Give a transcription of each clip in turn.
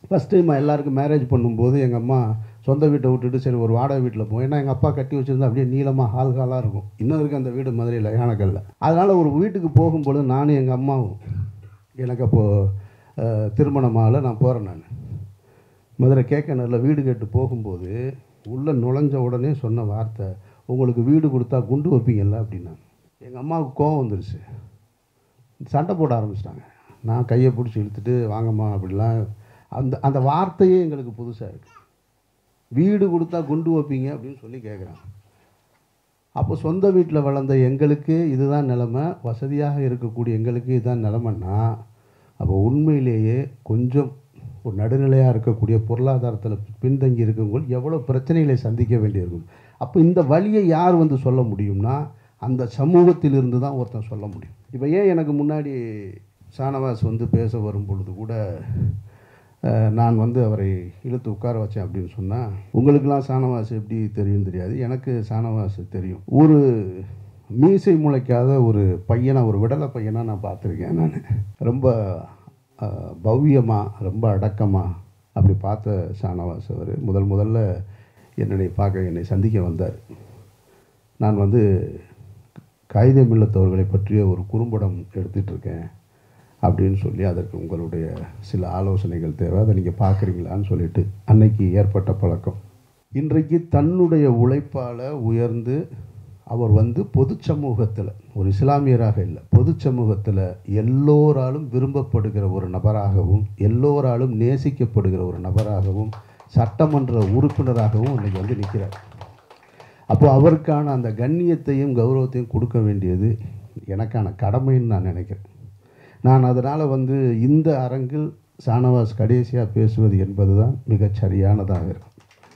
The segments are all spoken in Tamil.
ஃபஸ்ட் டைம் எல்லாருக்கும் மேரேஜ் பண்ணும்போது எங்கள் அம்மா சொந்த வீட்டை விட்டுட்டு சரி ஒரு வாடகை வீட்டில் போய் ஏன்னா எங்கள் அப்பா கட்டி வச்சுருந்தா அப்படியே நீளமாக ஹால் ஹாலாக இருக்கும் இன்னும் இருக்குது அந்த வீடு மதுரையில் யானைக்கல்ல அதனால் ஒரு வீட்டுக்கு போகும்பொழுது நானும் எங்கள் அம்மாவும் எனக்கு அப்போது திருமணமாகல நான் போகிறேன் நான் மதுரை கேக்கனரில் வீடு கேட்டு போகும்போது உள்ளே நுழைஞ்ச உடனே சொன்ன வார்த்தை உங்களுக்கு வீடு கொடுத்தா குண்டு வைப்பீங்கல்ல அப்படின்னா எங்கள் அம்மாவுக்கு கோவம் வந்துருச்சு சண்டை போட ஆரம்பிச்சிட்டாங்க நான் கையை பிடிச்சி இழுத்துட்டு வாங்கம்மா அப்படிலாம் அந்த அந்த வார்த்தையே எங்களுக்கு புதுசாக இருக்குது வீடு கொடுத்தா குண்டு வைப்பீங்க அப்படின்னு சொல்லி கேட்குறாங்க அப்போ சொந்த வீட்டில் வளர்ந்த எங்களுக்கு இதுதான் நிலமை வசதியாக இருக்கக்கூடிய எங்களுக்கு இதுதான் நிலமைன்னா அப்போ உண்மையிலேயே கொஞ்சம் ஒரு நடுநிலையாக இருக்கக்கூடிய பொருளாதாரத்தில் பின்தங்கி இருக்கவங்க எவ்வளோ பிரச்சனைகளை சந்திக்க வேண்டியிருக்கும் அப்போ இந்த வழியை யார் வந்து சொல்ல முடியும்னா அந்த சமூகத்திலிருந்து தான் ஒருத்தன் சொல்ல முடியும் இப்போ ஏன் எனக்கு முன்னாடி ஷானவாஸ் வந்து பேச வரும் பொழுது கூட அஹ், நான் வந்து அவரை இழுத்து உட்கார வச்சேன் அப்படின்னு சொன்னால் உங்களுக்கெல்லாம் ஷானவாஸ் எப்படி தெரியும் தெரியாது எனக்கு ஷானவாஸ் தெரியும் ஒரு மீசை முளைக்காத ஒரு பையனை ஒரு விடலை பையனை நான் பார்த்துருக்கேன் நான் ரொம்ப பவ்யமாக ரொம்ப அடக்கமாக அப்படி பார்த்த ஷானவாஸ் அவர் முதல் முதல்ல என்னுடைய பார்க்க என்னை சந்திக்க வந்தார் நான் வந்து காகிதம் இல்லத்தவர்களை பற்றிய ஒரு குறும்படம் எடுத்துட்டு இருக்கேன் அப்படின்னு சொல்லி அதற்கு உங்களுடைய சில ஆலோசனைகள் தேவை அதை நீங்கள் பார்க்குறீங்களான்னு சொல்லிட்டு அன்னைக்கு ஏற்பட்ட பழக்கம் இன்றைக்கு தன்னுடைய உழைப்பால் உயர்ந்து அவர் வந்து பொது சமூகத்தில் ஒரு இஸ்லாமியராக இல்லை பொது சமூகத்தில் எல்லோராலும் விரும்பப்படுகிற ஒரு நபராகவும் எல்லோராலும் நேசிக்கப்படுகிற ஒரு நபராகவும் சட்டமன்ற உறுப்பினராகவும் இன்னைக்கு வந்து நிற்கிறார் அப்போ அவருக்கான அந்த கண்ணியத்தையும் கௌரவத்தையும் கொடுக்க வேண்டியது எனக்கான கடமைன்னு நான் நினைக்கிறேன் நான் அதனால் வந்து இந்த அரங்கில் ஷானவாஸ் கடைசியாக பேசுவது என்பது தான் மிகச் சரியானதாக இருக்கும்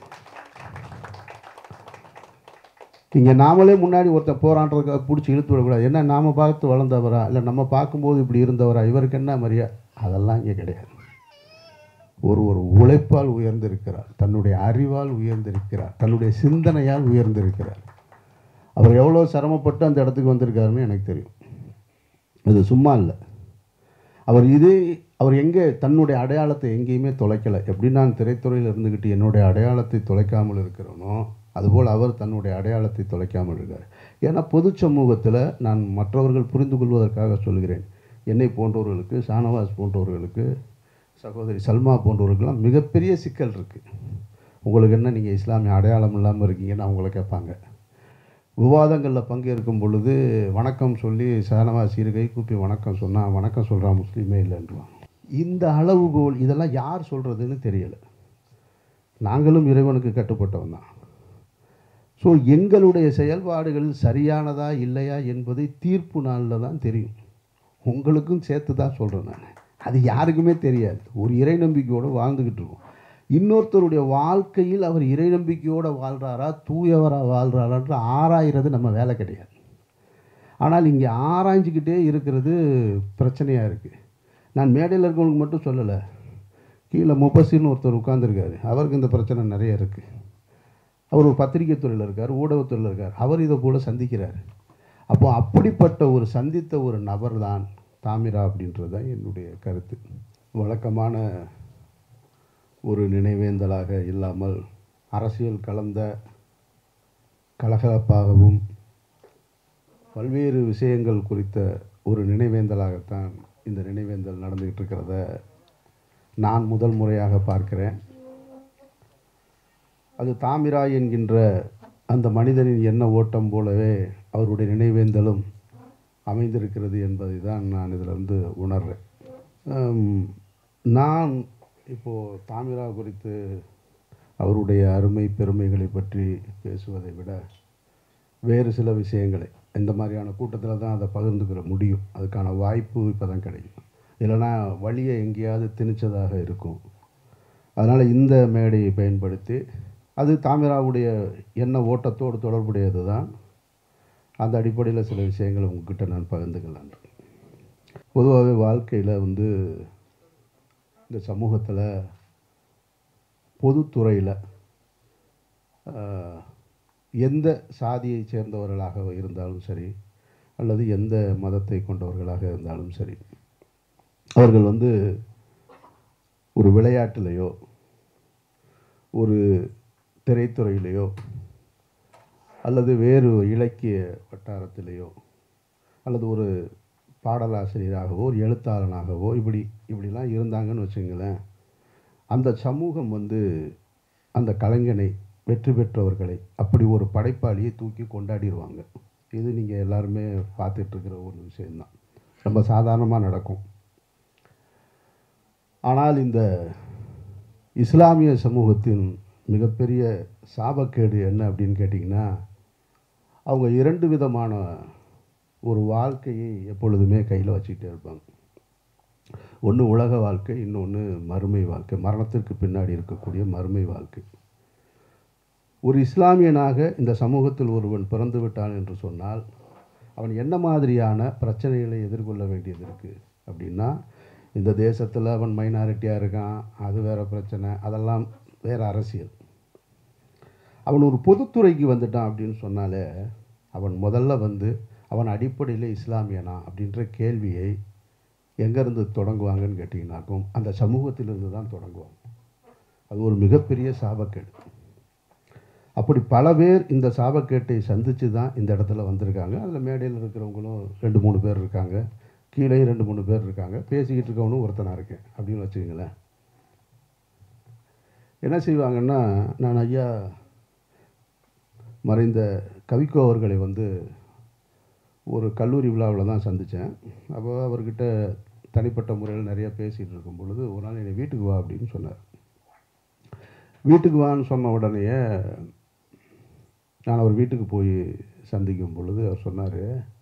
இங்கே நாமளே முன்னாடி ஒருத்தர் போராடுறதுக்கு பிடிச்சி இழுத்து விடக்கூடாது என்ன நாம் பார்த்து வளர்ந்தவரா இல்லை நம்ம பார்க்கும்போது இப்படி இருந்தவரா இவருக்கு என்ன மரியா அதெல்லாம் இங்கே கிடையாது ஒரு ஒரு உழைப்பால் உயர்ந்திருக்கிறார் தன்னுடைய அறிவால் உயர்ந்திருக்கிறார் தன்னுடைய சிந்தனையால் உயர்ந்திருக்கிறார் அவர் எவ்வளோ சிரமப்பட்டு அந்த இடத்துக்கு வந்திருக்காருன்னு எனக்கு தெரியும் அது சும்மா இல்லை அவர் இதே அவர் எங்கே தன்னுடைய அடையாளத்தை எங்கேயுமே தொலைக்கலை எப்படி நான் திரைத்துறையில் இருந்துக்கிட்டு என்னுடைய அடையாளத்தை தொலைக்காமல் இருக்கிறேனோ அதுபோல் அவர் தன்னுடைய அடையாளத்தை தொலைக்காமல் இருக்கார் ஏன்னா பொது சமூகத்தில் நான் மற்றவர்கள் புரிந்து கொள்வதற்காக சொல்கிறேன் என்னை போன்றவர்களுக்கு ஷானவாஸ் போன்றவர்களுக்கு சகோதரி சல்மா போன்றவர்களுக்கெல்லாம் மிகப்பெரிய சிக்கல் இருக்குது உங்களுக்கு என்ன நீங்கள் இஸ்லாமிய அடையாளம் இல்லாமல் இருக்கீங்கன்னு அவங்கள கேட்பாங்க விவாதங்களில் பங்கேற்கும் பொழுது வணக்கம் சொல்லி ஷானவாஸ் இரு கை கூப்பி வணக்கம் சொன்னால் வணக்கம் சொல்கிறான் முஸ்லீமே இல்லைன்றான் இந்த அளவுகோல் இதெல்லாம் யார் சொல்கிறதுன்னு தெரியலை நாங்களும் இறைவனுக்கு கட்டுப்பட்டவன் தான் ஸோ எங்களுடைய செயல்பாடுகள் சரியானதா இல்லையா என்பதை தீர்ப்பு நாளில் தான் தெரியும் உங்களுக்கும் சேர்த்து தான் சொல்கிறேன் நான் அது யாருக்குமே தெரியாது ஒரு இறை நம்பிக்கையோடு வாழ்ந்துக்கிட்டு இருக்கோம் இன்னொருத்தருடைய வாழ்க்கையில் அவர் இறை நம்பிக்கையோடு வாழ்கிறாரா தூயவராக வாழ்கிறாரான்ற ஆராயிறது நம்ம வேலை கிடையாது ஆனால் இங்கே ஆராய்ஞ்சிக்கிட்டே இருக்கிறது பிரச்சனையாக இருக்குது நான் மேடையில் இருக்கவங்களுக்கு மட்டும் சொல்லலை கீழே முப்பசின்னு ஒருத்தர் உட்காந்துருக்காரு அவருக்கு இந்த பிரச்சனை நிறைய இருக்குது அவர் ஒரு பத்திரிகை துறையில் இருக்கார் ஊடகத்துறையில் இருக்கார் அவர் இதை போல் சந்திக்கிறார் அப்போ அப்படிப்பட்ட ஒரு சந்தித்த ஒரு நபர் தான் தாமிரா அப்படின்றது தான் என்னுடைய கருத்து வழக்கமான ஒரு நினைவேந்தலாக இல்லாமல் அரசியல் கலந்த கலகலப்பாகவும் பல்வேறு விஷயங்கள் குறித்த ஒரு நினைவேந்தலாகத்தான் இந்த நினைவேந்தல் நடந்துக்கிட்டு இருக்கிறத நான் முதல் முறையாக பார்க்கிறேன் அது தாமிரா என்கின்ற அந்த மனிதனின் எண்ண ஓட்டம் போலவே அவருடைய நினைவேந்தலும் அமைந்திருக்கிறது என்பதை தான் நான் இதில் வந்து உணர்றேன் ஹம், நான் இப்போது தாமிரா குறித்து அவருடைய அருமை பெருமைகளை பற்றி பேசுவதை விட வேறு சில விஷயங்களை இந்த மாதிரியான கூட்டத்தில் தான் அதை பகிர்ந்துக்கிற முடியும் அதுக்கான வாய்ப்பு இப்போ தான் கிடைக்கும் இல்லைன்னா வழியை எங்கேயாவது திணிச்சதாக இருக்கும் அதனால் இந்த மேடையை பயன்படுத்தி அது தாமிராவுடைய எண்ண ஓட்டத்தோடு தொடர்புடையது தான் அந்த அடிப்படையில் சில விஷயங்களை உங்ககிட்ட நான் பகிர்ந்துக்கலாம் பொதுவாகவே வாழ்க்கையில் வந்து இந்த சமூகத்தில் பொதுத்துறையில் ஆஹ், எந்த சாதியைச் சேர்ந்தவர்களாக இருந்தாலும் சரி அல்லது எந்த மதத்தை கொண்டவர்களாக இருந்தாலும் சரி அவர்கள் வந்து ஒரு விளையாட்டுலேயோ ஒரு திரைத்துறையிலையோ அல்லது வேறு இலக்கிய வட்டாரத்திலேயோ அல்லது ஒரு பாடலாசிரியராகவோ ஒரு எழுத்தாளனாகவோ இப்படி இப்படிலாம் இருந்தாங்கன்னு வச்சுங்களேன் அந்த சமூகம் வந்து அந்த கலைஞனை வெற்றி பெற்றவர்களை அப்படி ஒரு படைப்பாளியை தூக்கி கொண்டாடிடுவாங்க இது நீங்கள் எல்லாருமே பார்த்துட்ருக்கிற ஒரு விஷயந்தான் ரொம்ப சாதாரணமாக நடக்கும் ஆனால் இந்த இஸ்லாமிய சமூகத்தின் மிகப்பெரிய சாபக்கேடு என்ன அப்படின்னு கேட்டிங்கன்னா அவங்க இரண்டு விதமான ஒரு வாழ்க்கையை எப்பொழுதுமே கையில் வச்சுக்கிட்டே இருப்பாங்க ஒன்று உலக வாழ்க்கை இன்னொன்று மறுமை வாழ்க்கை மரணத்திற்கு பின்னாடி இருக்கக்கூடிய மறுமை வாழ்க்கை ஒரு இஸ்லாமியனாக இந்த சமூகத்தில் ஒருவன் பிறந்து விட்டான் என்று சொன்னால் அவன் என்ன மாதிரியான பிரச்சனைகளை எதிர்கொள்ள வேண்டியது இருக்குது அப்படின்னா இந்த தேசத்தில் அவன் மைனாரிட்டியாக இருக்கான் அது வேறு பிரச்சனை அதெல்லாம் வேறு அரசியல் அவன் ஒரு பொதுத்துறைக்கு வந்துட்டான் அப்படின்னு சொன்னாலே அவன் முதல்ல வந்து அவன் அடிப்படையில் இஸ்லாமியனா அப்படின்ற கேள்வியை எங்கேருந்து தொடங்குவாங்கன்னு கேட்டிங்கனாக்கும் அந்த சமூகத்திலிருந்து தான் தொடங்குவாங்க அது ஒரு மிகப்பெரிய சாபக்கேடு அப்படி பல பேர் இந்த சாபக்கேட்டை சந்தித்து தான் இந்த இடத்துல வந்திருக்காங்க அதில் மேடையில் இருக்கிறவங்களும் ரெண்டு மூணு பேர் இருக்காங்க கீழே ரெண்டு மூணு பேர் இருக்காங்க பேசிக்கிட்டு இருக்கவனும் ஒருத்தனாக இருக்கேன் அப்படின்னு வச்சுக்கங்களேன் என்ன செய்வாங்கன்னா நான் ஐயா மறைந்த கவிக்கோ அவர்களை வந்து ஒரு கல்லூரி விழாவில் தான் சந்தித்தேன் அப்போ அவர்கிட்ட தனிப்பட்ட முறையில் நிறைய பேசிகிட்டு இருக்கும் பொழுது ஒரு நாள் என்னை வீட்டுக்கு வா அப்படின்னு சொன்னார் வீட்டுக்கு வான்னு சொன்ன உடனேயே நான் அவர் வீட்டுக்கு போய் சந்திக்கும் பொழுது அவர் சொன்னார்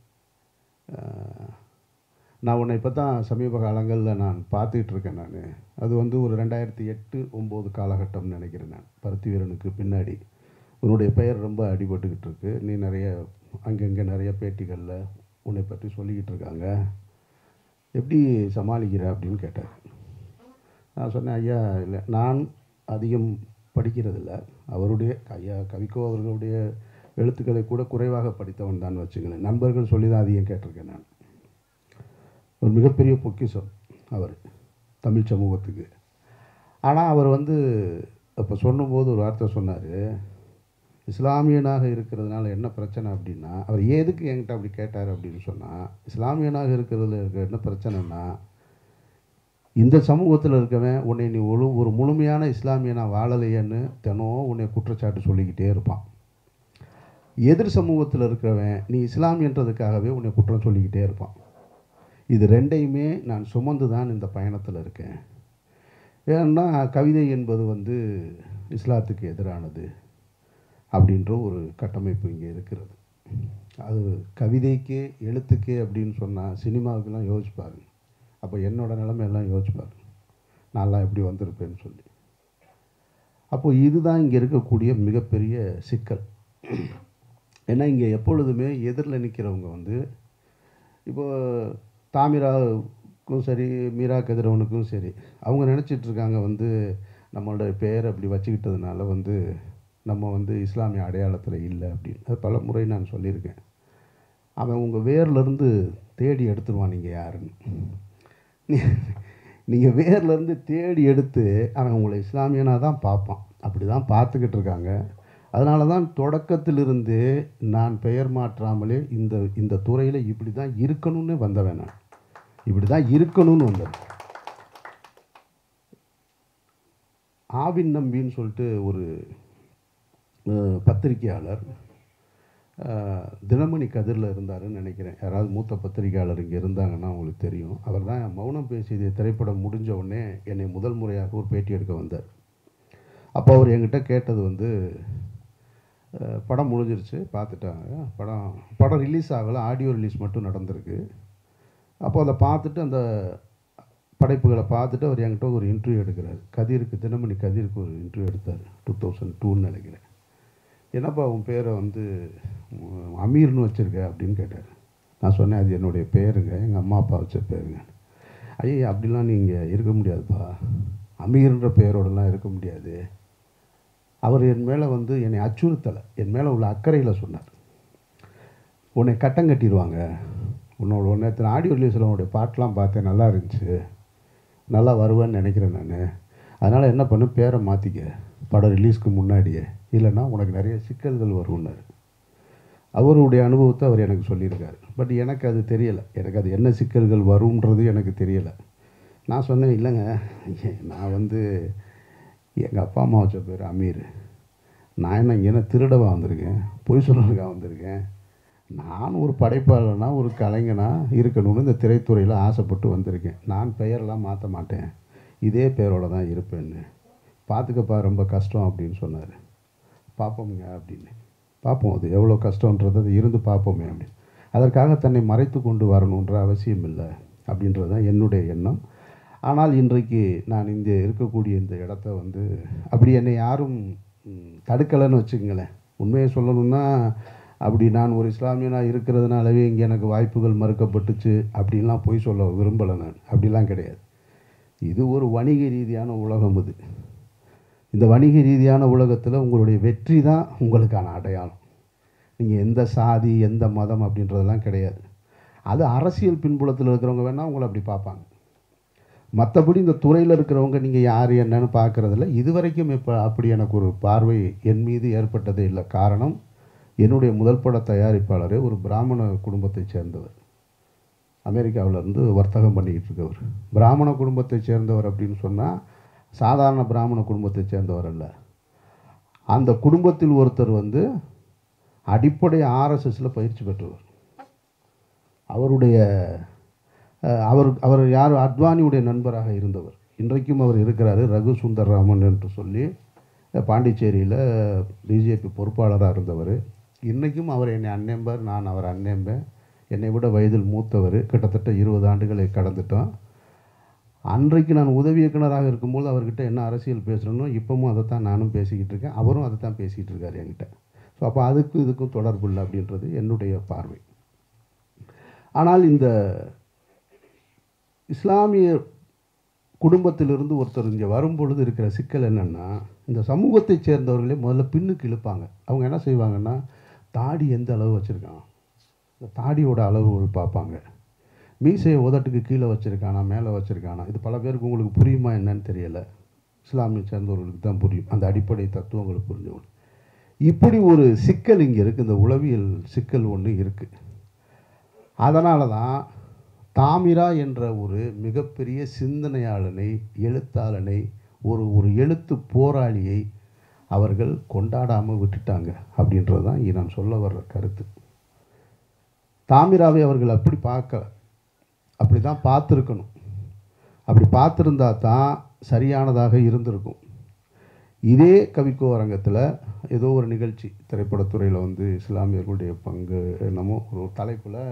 நான் உன்னை இப்போ தான் சமீப காலங்களில் நான் பார்த்துக்கிட்டு இருக்கேன் நான் அது வந்து ஒரு ரெண்டாயிரத்தி எட்டு ஒம்பது காலகட்டம்னு நினைக்கிறேன் நான் பருத்தி வீரனுக்கு பின்னாடி உன்னுடைய பெயர் ரொம்ப அடிபட்டுக்கிட்டு இருக்கு நீ நிறைய அங்கங்கே நிறைய பேட்டிகளில் உன்னை பற்றி சொல்லிக்கிட்டு இருக்காங்க எப்படி சமாளிக்கிற அப்படின்னு கேட்டார் நான் சொன்னேன் ஐயா இல்லை நான் அதிகம் படிக்கிறதில்ல அவருடைய ஐயா கவிக்கோ அவர்களுடைய எழுத்துக்களை கூட குறைவாக படித்தவன் தான் வச்சுங்களேன் நண்பர்கள் சொல்லி தான் அதிகம் கேட்டிருக்கேன் நான் ஒரு மிகப்பெரிய பொக்கிஷம் அவர் தமிழ் சமூகத்துக்கு ஆனால் அவர் வந்து அப்போ சொன்னும்போது ஒரு வார்த்தை சொன்னார் இஸ்லாமியனாக இருக்கிறதுனால என்ன பிரச்சனை அப்படின்னா அவர் எதுக்கு என்கிட்ட அப்படி கேட்டார் அப்படின்னு சொன்னால் இஸ்லாமியனாக இருக்கிறதுல இருக்க என்ன பிரச்சனைனா இந்த சமூகத்தில் இருக்கவன் உன்னை நீ ஒரு ஒரு முழுமையான இஸ்லாமியனா வாழலையேன்னு தினம் உன்னை குற்றச்சாட்டு சொல்லிக்கிட்டே இருப்பான் எதிர் சமூகத்தில் இருக்கிறவன் நீ இஸ்லாமியன்றதுக்காகவே உன்னை குற்றம் சொல்லிக்கிட்டே இருப்பான் இது ரெண்டையுமே நான் சுமந்து தான் இந்த பயணத்தில் இருக்கேன் ஏன்னா கவிதை என்பது வந்து இஸ்லாத்துக்கு எதிரானது அப்படின்ற ஒரு கட்டமைப்பு இங்கே இருக்கிறது அது கவிதைக்கு எழுத்துக்கு அப்படின்னு சொன்னால் சினிமாவுக்கெல்லாம் யோசிச்சு பாருங்க அப்போ என்னோட நிலைமை எல்லாம் யோசிச்சு பாருங்க நான்லாம் எப்படி வந்திருப்பேன்னு சொல்லி அப்போது இதுதான் இங்கே இருக்கக்கூடிய மிகப்பெரிய சிக்கல் ஏன்னா இங்கே எப்பொழுதுமே எதிரில் நிற்கிறவங்க வந்து இப்போ தாமிராவுக்கும் சரி மீரா கதிரவனுக்கும் சரி அவங்க நினச்சிட்டு இருக்காங்க வந்து நம்மளோட பெயர் அப்படி வச்சுக்கிட்டதுனால வந்து நம்ம வந்து இஸ்லாமிய அடையாளத்தில் இல்லை அப்படின்னு அது பல முறை நான் சொல்லியிருக்கேன் அவன் உங்கள் வேர்லேருந்து தேடி எடுத்துருவான் நீங்கள் யாருன்னு நீங்கள் வேர்லேருந்து தேடி எடுத்து அவன் உங்களை இஸ்லாமியனாக தான் பார்ப்பான் அப்படி தான் பார்த்துக்கிட்டு இருக்காங்க அதனால தான் தொடக்கத்திலிருந்தே நான் பெயர் மாற்றாமலே இந்த இந்த துறையில் இப்படி தான் இருக்கணும்னு வந்தவன் நான் இப்படி தான் இருக்கணும்னு வந்தேன் ஆவின் நம்பின்னு சொல்லிட்டு ஒரு அஹ், பத்திரிக்கையாளர் அஹ், தினமணி கதிரில் இருந்தாருன்னு நினைக்கிறேன் யாராவது மூத்த பத்திரிக்கையாளர் இங்கே இருந்தாங்கன்னா உங்களுக்கு தெரியும் அவர் தான் மௌனம் பேசியது திரைப்படம் முடிஞ்ச உடனே என்னை முதல் முறையாக ஒரு பேட்டி எடுக்க வந்தார் அப்போ அவர் என்கிட்ட கேட்டது வந்து அஹ், படம் முடிஞ்சிருச்சு பார்த்துட்டாங்க படம் படம் ரிலீஸ் ஆகலை ஆடியோ ரிலீஸ் மட்டும் நடந்திருக்கு அப்போ அதை பார்த்துட்டு அந்த படைப்புகளை பார்த்துட்டு அவர் என்கிட்ட ஒரு இன்டர்வியூ எடுக்கிறார் கதிருக்கு தினமணி கதிருக்கு ஒரு இன்டர்வியூ எடுத்தார் டூ தௌசண்ட் டூன்னு நினைக்கிறேன் என்னப்பா உன் பேரை வந்து உம், அமீர்னு வச்சுருக்க அப்படின்னு கேட்டார் நான் சொன்னேன் அது என்னுடைய பேருங்க எங்கள் அம்மா அப்பா வச்ச பேருங்க ஐயா அப்படிலாம் நீங்கள் இருக்க முடியாதுப்பா அமீர்ன்ற பெயரோடலாம் இருக்க முடியாது அவர் என் மேலே வந்து என்னை அச்சுறுத்தலை என் மேலே உள்ள அக்கறையில் சொன்னார் உன்னை கட்டம் கட்டிடுவாங்க உன்னோட நேற்று ஆடியோ ரிலீஸில் உன்னுடைய பாட்டெலாம் பார்த்தேன் நல்லா இருந்துச்சு நல்லா வருவேன்னு நினைக்கிறேன் நான் அதனால் என்ன பண்ணு பேரை மாற்றிக்க படம் ரிலீஸ்க்கு முன்னாடியே இல்லைன்னா உனக்கு நிறைய சிக்கல்கள் வரும்னாரு அவருடைய அனுபவத்தை அவர் எனக்கு சொல்லியிருக்காரு பட் எனக்கு அது தெரியலை எனக்கு அது என்ன சிக்கல்கள் வரும்ன்றது எனக்கு தெரியலை நான் சொன்னேன் இல்லைங்க நான் வந்து எங்கள் அப்பா அம்மா வச்ச பேர் அமீர் நான் என்ன இங்கே என்ன திருடவா வந்திருக்கேன் பொய் சொல்கிறதுக்காக வந்திருக்கேன் நான் ஒரு படைப்பாளனா ஒரு கலைஞனா இருக்கணும்னு இந்த திரைத்துறையில் ஆசைப்பட்டு வந்திருக்கேன் நான் பெயரெல்லாம் மாற்ற மாட்டேன் இதே பெயரோட தான் இருப்பேன்னு பார்த்துக்கப்பா ரொம்ப கஷ்டம் அப்படின்னு சொன்னார் பார்ப்போமுங்க அப்படின்னு பார்ப்போம் அது எவ்வளோ கஷ்டன்றது அது இருந்து பார்ப்போமே அப்படின்னு அதற்காக தன்னை மறைத்து கொண்டு வரணுன்ற அவசியம் இல்லை அப்படின்றது தான் என்னுடைய எண்ணம் ஆனால் இன்றைக்கு நான் இங்கே இருக்கக்கூடிய இந்த இடத்த வந்து அப்படி என்னை யாரும் ம், தடுக்கலைன்னு வச்சுக்கங்களேன் உண்மையை சொல்லணும்னா அப்படி நான் ஒரு இஸ்லாமியனாக இருக்கிறதுனாலவே இங்கே எனக்கு வாய்ப்புகள் மறுக்கப்பட்டுச்சு அப்படின்லாம் பொய் சொல்ல விரும்பலை நான் அப்படிலாம் கிடையாது இது ஒரு வணிக ரீதியான உலகம் இது இந்த வணிக ரீதியான உலகத்தில் உங்களுடைய வெற்றி தான் உங்களுக்கான அடையாளம் நீங்கள் எந்த சாதி எந்த மதம் அப்படின்றதெல்லாம் கிடையாது அது அரசியல் பின்புலத்தில் இருக்கிறவங்க வேணால் உங்களை அப்படி பார்ப்பாங்க மற்றபடி இந்த துறையில் இருக்கிறவங்க நீங்கள் யார் என்னன்னு பார்க்குறதில்ல இது வரைக்கும் இப்போ அப்படி எனக்கு ஒரு பார்வை என் மீது ஏற்பட்டதே இல்லை காரணம் என்னுடைய முதல் பட தயாரிப்பாளரே ஒரு பிராமண குடும்பத்தைச் சேர்ந்தவர் அமெரிக்காவுல இருந்து வர்த்தகம் பண்ணிக்கிட்டு இருக்கவர் பிராமண குடும்பத்தைச் சேர்ந்தவர் அப்படின்னு சொன்னால் சாதாரண பிராமண குடும்பத்தைச் சேர்ந்தவர் அல்ல அந்த குடும்பத்தில் ஒருத்தர் வந்து அடிப்படை ஆர்எஸ்எஸில் பயிற்சி பெற்றவர் அவருடைய அஹ், அவர் அவர் யார் அத்வானியுடைய நண்பராக இருந்தவர் இன்றைக்கும் அவர் இருக்கிறாரு ரகு சுந்தர் ராமன் என்று சொல்லி அஹ், பாண்டிச்சேரியில் பிஜேபி பொறுப்பாளராக இருந்தவர் இன்றைக்கும் அவர் என்னை அண்ணேம்பர் நான் அவர் அண்ணேம்பேன் என்னை விட வயதில் மூத்தவர் கிட்டத்தட்ட இருபது ஆண்டுகளை கடந்துட்டோம் அன்றைக்கு நான் உதவி இயக்குனராக இருக்கும்போது அவர்கிட்ட என்ன அரசியல் பேசுகிறேனோ இப்போவும் அதை தான் நானும் பேசிக்கிட்டு இருக்கேன் அவரும் அதை தான் பேசிக்கிட்டு இருக்கார் என்கிட்ட ஸோ அப்போ அதுக்கும் இதுக்கும் தொடர்பு இல்லை அப்படின்றது என்னுடைய பார்வை ஆனால் இந்த இஸ்லாமிய குடும்பத்திலிருந்து ஒருத்தர் இங்கே வரும்பொழுது இருக்கிற சிக்கல் என்னென்னா இந்த சமூகத்தைச் சேர்ந்தவர்களே முதல்ல பின்னுக்கு இழுப்பாங்க அவங்க என்ன செய்வாங்கன்னா தாடி எந்த அளவு வச்சுருக்கான் இந்த தாடியோட அளவுகள் பார்ப்பாங்க மீசையை உதட்டுக்கு கீழே வச்சுருக்கானா மேலே வச்சுருக்கானா இது பல பேருக்கு உங்களுக்கு புரியுமா என்னன்னு தெரியலை இஸ்லாமிய சேர்ந்தவர்களுக்கு தான் புரியும் அந்த அடிப்படை தத்துவங்களுக்கு புரிஞ்சவங்க இப்படி ஒரு சிக்கல் இங்கே இருக்குது இந்த உளவியல் சிக்கல் ஒன்று இருக்குது அதனால தான் தாமிரா என்ற ஒரு மிகப்பெரிய சிந்தனையாளனை எழுத்தாளனை ஒரு ஒரு எழுத்து போராளியை அவர்கள் கொண்டாடாமல் விட்டுட்டாங்க அப்படின்றது தான் இ- நான் சொல்ல வர்ற கருத்து தாமிராவை அவர்கள் அப்படி பார்க்கல அப்படி தான் பார்த்துருக்கணும் அப்படி பார்த்துருந்தா தான் சரியானதாக இருந்திருக்கும் இதே கவிக்கோ அரங்கத்தில் ஏதோ ஒரு நிகழ்ச்சி திரைப்படத்துறையில் வந்து இஸ்லாமியர்களுடைய பங்கு என்னமோ ஒரு தலைப்பில்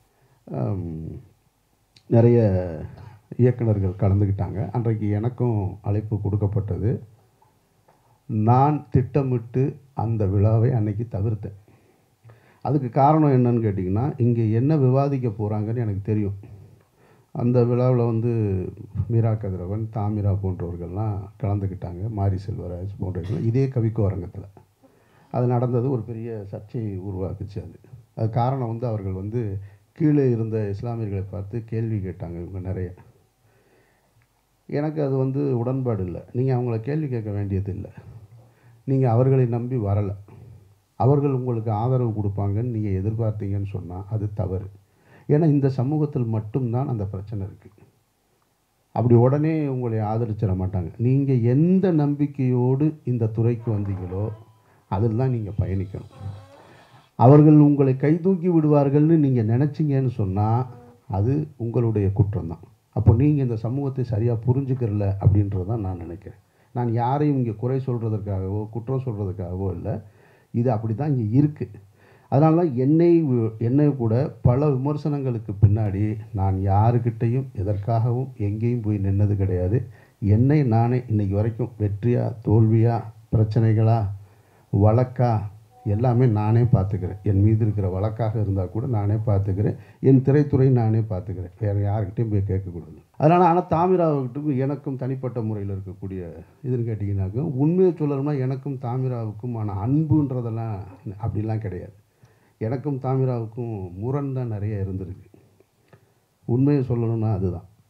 நிறைய இயக்குனர்கள் கலந்துக்கிட்டாங்க அன்றைக்கு எனக்கும் அழைப்பு கொடுக்கப்பட்டது நான் திட்டமிட்டு அந்த விழாவை அன்னைக்கு தவிர்த்தேன் அதுக்கு காரணம் என்னன்னு கேட்டிங்கன்னா இங்கே என்ன விவாதிக்க போகிறாங்கன்னு எனக்கு தெரியும் அந்த விழாவில் வந்து மீரா கதிரவன் தாமிரா போன்றவர்கள்லாம் கலந்துக்கிட்டாங்க மாரி செல்வராஜ் போன்றவர்கள் இதே கவிக்கோ அரங்கத்தில் அது நடந்தது ஒரு பெரிய சர்ச்சையை உருவாக்குச்சு அது அது காரணம் வந்து அவர்கள் வந்து கீழே இருந்த இஸ்லாமியர்களை பார்த்து கேள்வி கேட்டாங்க இவங்க நிறைய எனக்கு அது வந்து உடன்பாடு இல்லை நீங்கள் அவங்கள கேள்வி கேட்க வேண்டியது இல்லை நீங்கள் அவர்களை நம்பி வரலை அவர்கள் உங்களுக்கு ஆதரவு கொடுப்பாங்கன்னு நீங்கள் எதிர்பார்த்தீங்கன்னு சொன்னால் அது தவறு ஏன்னா இந்த சமூகத்தில் மட்டும்தான் அந்த பிரச்சனை இருக்குது அப்படி உடனே உங்களை ஆதரிச்சிட மாட்டாங்க நீங்கள் எந்த நம்பிக்கையோடு இந்த துறைக்கு வந்தீங்களோ அதில் தான் நீங்கள் பயணிக்கணும் அவர்கள் உங்களை கைதூக்கி விடுவார்கள்னு நீங்கள் நினச்சிங்கன்னு சொன்னால் அது உங்களுடைய குற்றம் தான் அப்போ நீங்கள் இந்த சமூகத்தை சரியாக புரிஞ்சுக்கிறல அப்படின்றது தான் நான் நினைக்கிறேன் நான் யாரையும் இங்கே குறை சொல்கிறதுக்காகவோ குற்றம் சொல்கிறதுக்காகவோ இல்லை இது அப்படி தான் இங்கே இருக்குது அதனால தான் என்னை வி- என்னை கூட பல விமர்சனங்களுக்கு பின்னாடி நான் யாருக்கிட்டையும் எதற்காகவும் எங்கேயும் போய் நின்னது கிடையாது என்னை நானே இன்னைக்கு வரைக்கும் வெற்றியா தோல்வியா பிரச்சனைகளா வழக்கா எல்லாமே நானே பார்த்துக்கிறேன் என் மீது இருக்கிற வழக்காக இருந்தால் கூட நானே பார்த்துக்கிறேன் என் திரைத்துறை நானே பார்த்துக்கிறேன் வேறு யாருக்கிட்டையும் போய் கேட்கக்கூடாது அதனால் ஆனால் தாமிராவுக்கிட்டும் எனக்கும் தனிப்பட்ட முறையில் இருக்கக்கூடிய இதுன்னு கேட்டிங்கனாக்க உண்மையை சொல்லணும்னா எனக்கும் தாமிராவுக்குமான அன்புன்றதெல்லாம் அப்படிலாம் கிடையாது எனக்கும் தாமிராவுக்கும் முரண் தான் நிறைய இருந்திருக்கு உண்மையை சொல்லணும்னா அதுதான்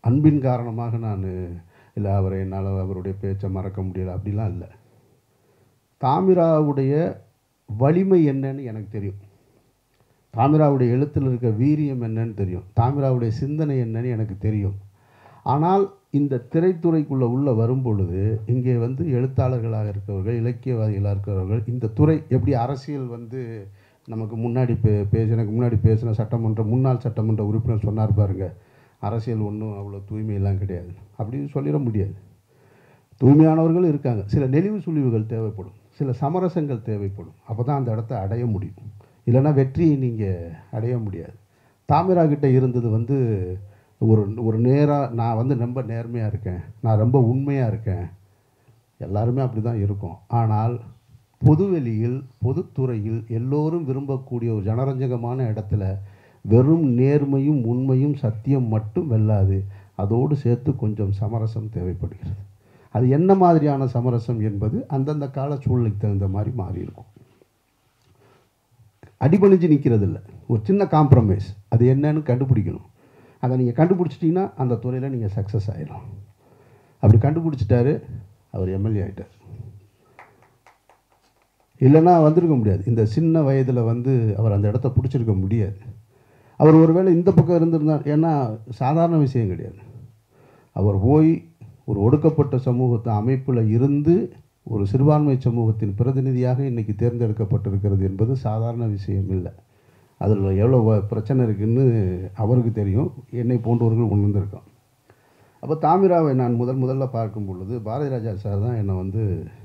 அன்பின் காரணமாக நான் இல்லை அவரை என்னால் அவருடைய பேச்சை மறக்க முடியல அப்படிலாம் இல்லை தாமிராவுடைய வலிமை என்னன்னு எனக்கு தெரியும் தாமிராவுடைய எழுத்தில் இருக்க வீரியம் என்னன்னு தெரியும் தாமிராவுடைய சிந்தனை என்னன்னு எனக்கு தெரியும் ஆனால் இந்த திரைத்துறைக்குள்ளே உள்ள வரும் பொழுது இங்கே வந்து எழுத்தாளர்களாக இருக்கிறவர்கள் இலக்கியவாதிகளாக இருக்கிறவர்கள் இந்த துறை எப்படி அரசியல் வந்து நமக்கு முன்னாடி பே பேச எனக்கு முன்னாடி பேசின சட்டமன்ற முன்னாள் சட்டமன்ற உறுப்பினர் சொன்னார் பாருங்க அரசியல் ஒன்றும் அவ்வளோ தூய்மையெல்லாம் கிடையாது அப்படின்னு சொல்லிட முடியாது தூய்மையானவர்கள் இருக்காங்க சில நெளிவு சுழிவுகள் தேவைப்படும் சில சமரசங்கள் தேவைப்படும் அப்போ தான் அந்த இடத்த அடைய முடியும் இல்லைன்னா வெற்றியை நீங்கள் அடைய முடியாது தாமிரா கிட்ட இருந்தது வந்து ஒரு ஒரு நேராக நான் வந்து ரொம்ப நேர்மையாக இருக்கேன் நான் ரொம்ப உண்மையாக இருக்கேன் எல்லாருமே அப்படி தான் இருக்கும் ஆனால் பொதுவெளியில் பொதுத்துறையில் எல்லோரும் விரும்பக்கூடிய ஒரு ஜனரஞ்சகமான இடத்துல வெறும் நேர்மையும் உண்மையும் சத்தியம் மட்டும் வெல்லாது அதோடு சேர்த்து கொஞ்சம் சமரசம் தேவைப்படுகிறது அது என்ன மாதிரியான சமரசம் என்பது அந்தந்த கால சூழ்நிலைக்கு தகுந்த மாதிரி மாறி இருக்கும் அடிபணிஞ்சு நிற்கிறது இல்லை ஒரு சின்ன காம்ப்ரமைஸ் அது என்னன்னு கண்டுபிடிக்கணும் அதை நீங்கள் கண்டுபிடிச்சிட்டிங்கன்னா அந்த துறையில் நீங்கள் சக்ஸஸ் ஆயிடும் அப்படி கண்டுபிடிச்சிட்டாரு அவர் எம்எல்ஏ ஆகிட்டார் இல்லைன்னா வந்திருக்க முடியாது இந்த சின்ன வயதில் வந்து அவர் அந்த இடத்த பிடிச்சிருக்க முடியாது அவர் ஒருவேளை இந்த பக்கம் இருந்திருந்தார் ஏன்னா சாதாரண விஷயம் கிடையாது அவர் போய் ஒரு ஒடுக்கப்பட்ட சமூகத்து அமைப்பில் இருந்து ஒரு சிறுபான்மை சமூகத்தின் பிரதிநிதியாக இன்றைக்கி தேர்ந்தெடுக்கப்பட்டிருக்கிறது என்பது சாதாரண விஷயம் இல்லை அதில் எவ்வளோ வ- பிரச்சனை இருக்குன்னு அவருக்கு தெரியும் என்னை போன்றவர்கள் உணர்ந்திருக்கோம் அப்போ தாமிராவை நான் முதல் முதல்ல பார்க்கும் பொழுது பாரதி ராஜா சார் தான் என்னை வந்து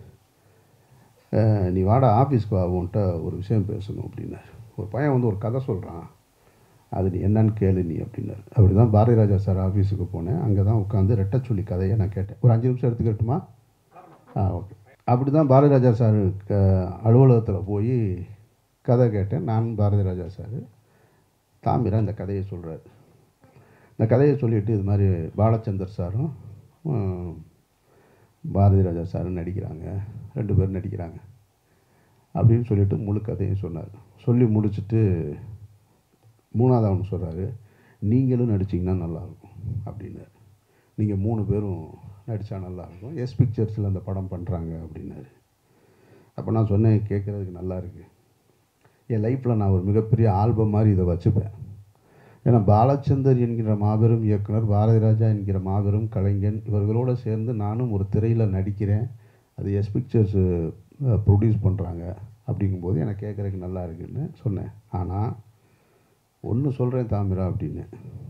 அஹ், நீ வாடா ஆஃபீஸ்க்கு வா உன்கிட்ட ஒரு விஷயம் பேசணும் அப்படின்னார் ஒரு பையன் வந்து ஒரு கதை சொல்கிறான் அது நீ என்னன்னு கேளு நீ அப்படின்னாரு அப்படி தான் பாரதி ராஜா சார் ஆஃபீஸுக்கு போனேன் அங்கே தான் உட்காந்து ரெட்டச்சொல்லி கதையை நான் கேட்டேன் ஒரு அஞ்சு நிமிஷம் எடுத்துக்கட்டுமா ஆ ஓகே அப்படி தான் பாரதி ராஜா சார் க அலுவலகத்தில் போய் கதை கேட்டேன் நான் பாரதி ராஜா சார் தாமிரா இந்த கதையை சொல்கிறார் இந்த கதையை சொல்லிட்டு இது மாதிரி பாலச்சந்தர் சாரும் ம், பாரதி ராஜா சாரும் நடிக்கிறாங்க ரெண்டு பேரும் நடிக்கிறாங்க அப்படின்னு சொல்லிட்டு முழு கதையும் சொன்னார் சொல்லி முடிச்சுட்டு மூணாவது அவனு சொல்கிறாரு நீங்களும் நடிச்சிங்கன்னா நல்லாயிருக்கும் அப்படின்னாரு நீங்கள் மூணு பேரும் நடித்தா நல்லாயிருக்கும் எஸ் பிக்சர்ஸில் அந்த படம் பண்ணுறாங்க அப்படின்னாரு அப்போ நான் சொன்னேன் கேட்குறதுக்கு நல்லா இருக்கு என் லைஃப்பில் நான் ஒரு மிகப்பெரிய ஆல்பம் மாதிரி இதை வச்சுப்பேன் ஏன்னா பாலச்சந்தர் என்கிற மாபெரும் இயக்குனர் பாரதி ராஜா என்கிற மாபெரும் கலைஞன் இவர்களோடு சேர்ந்து நானும் ஒரு திரையில் நடிக்கிறேன் அது எஸ் பிக்சர்ஸ் ப்ரொடியூஸ் பண்ணுறாங்க அப்படிங்கும்போது எனக்கு கேட்குறதுக்கு நல்லா இருக்குன்னு சொன்னேன் ஆனால் ஒன்று சொல்கிறேன் தாமிரா அப்படின்னு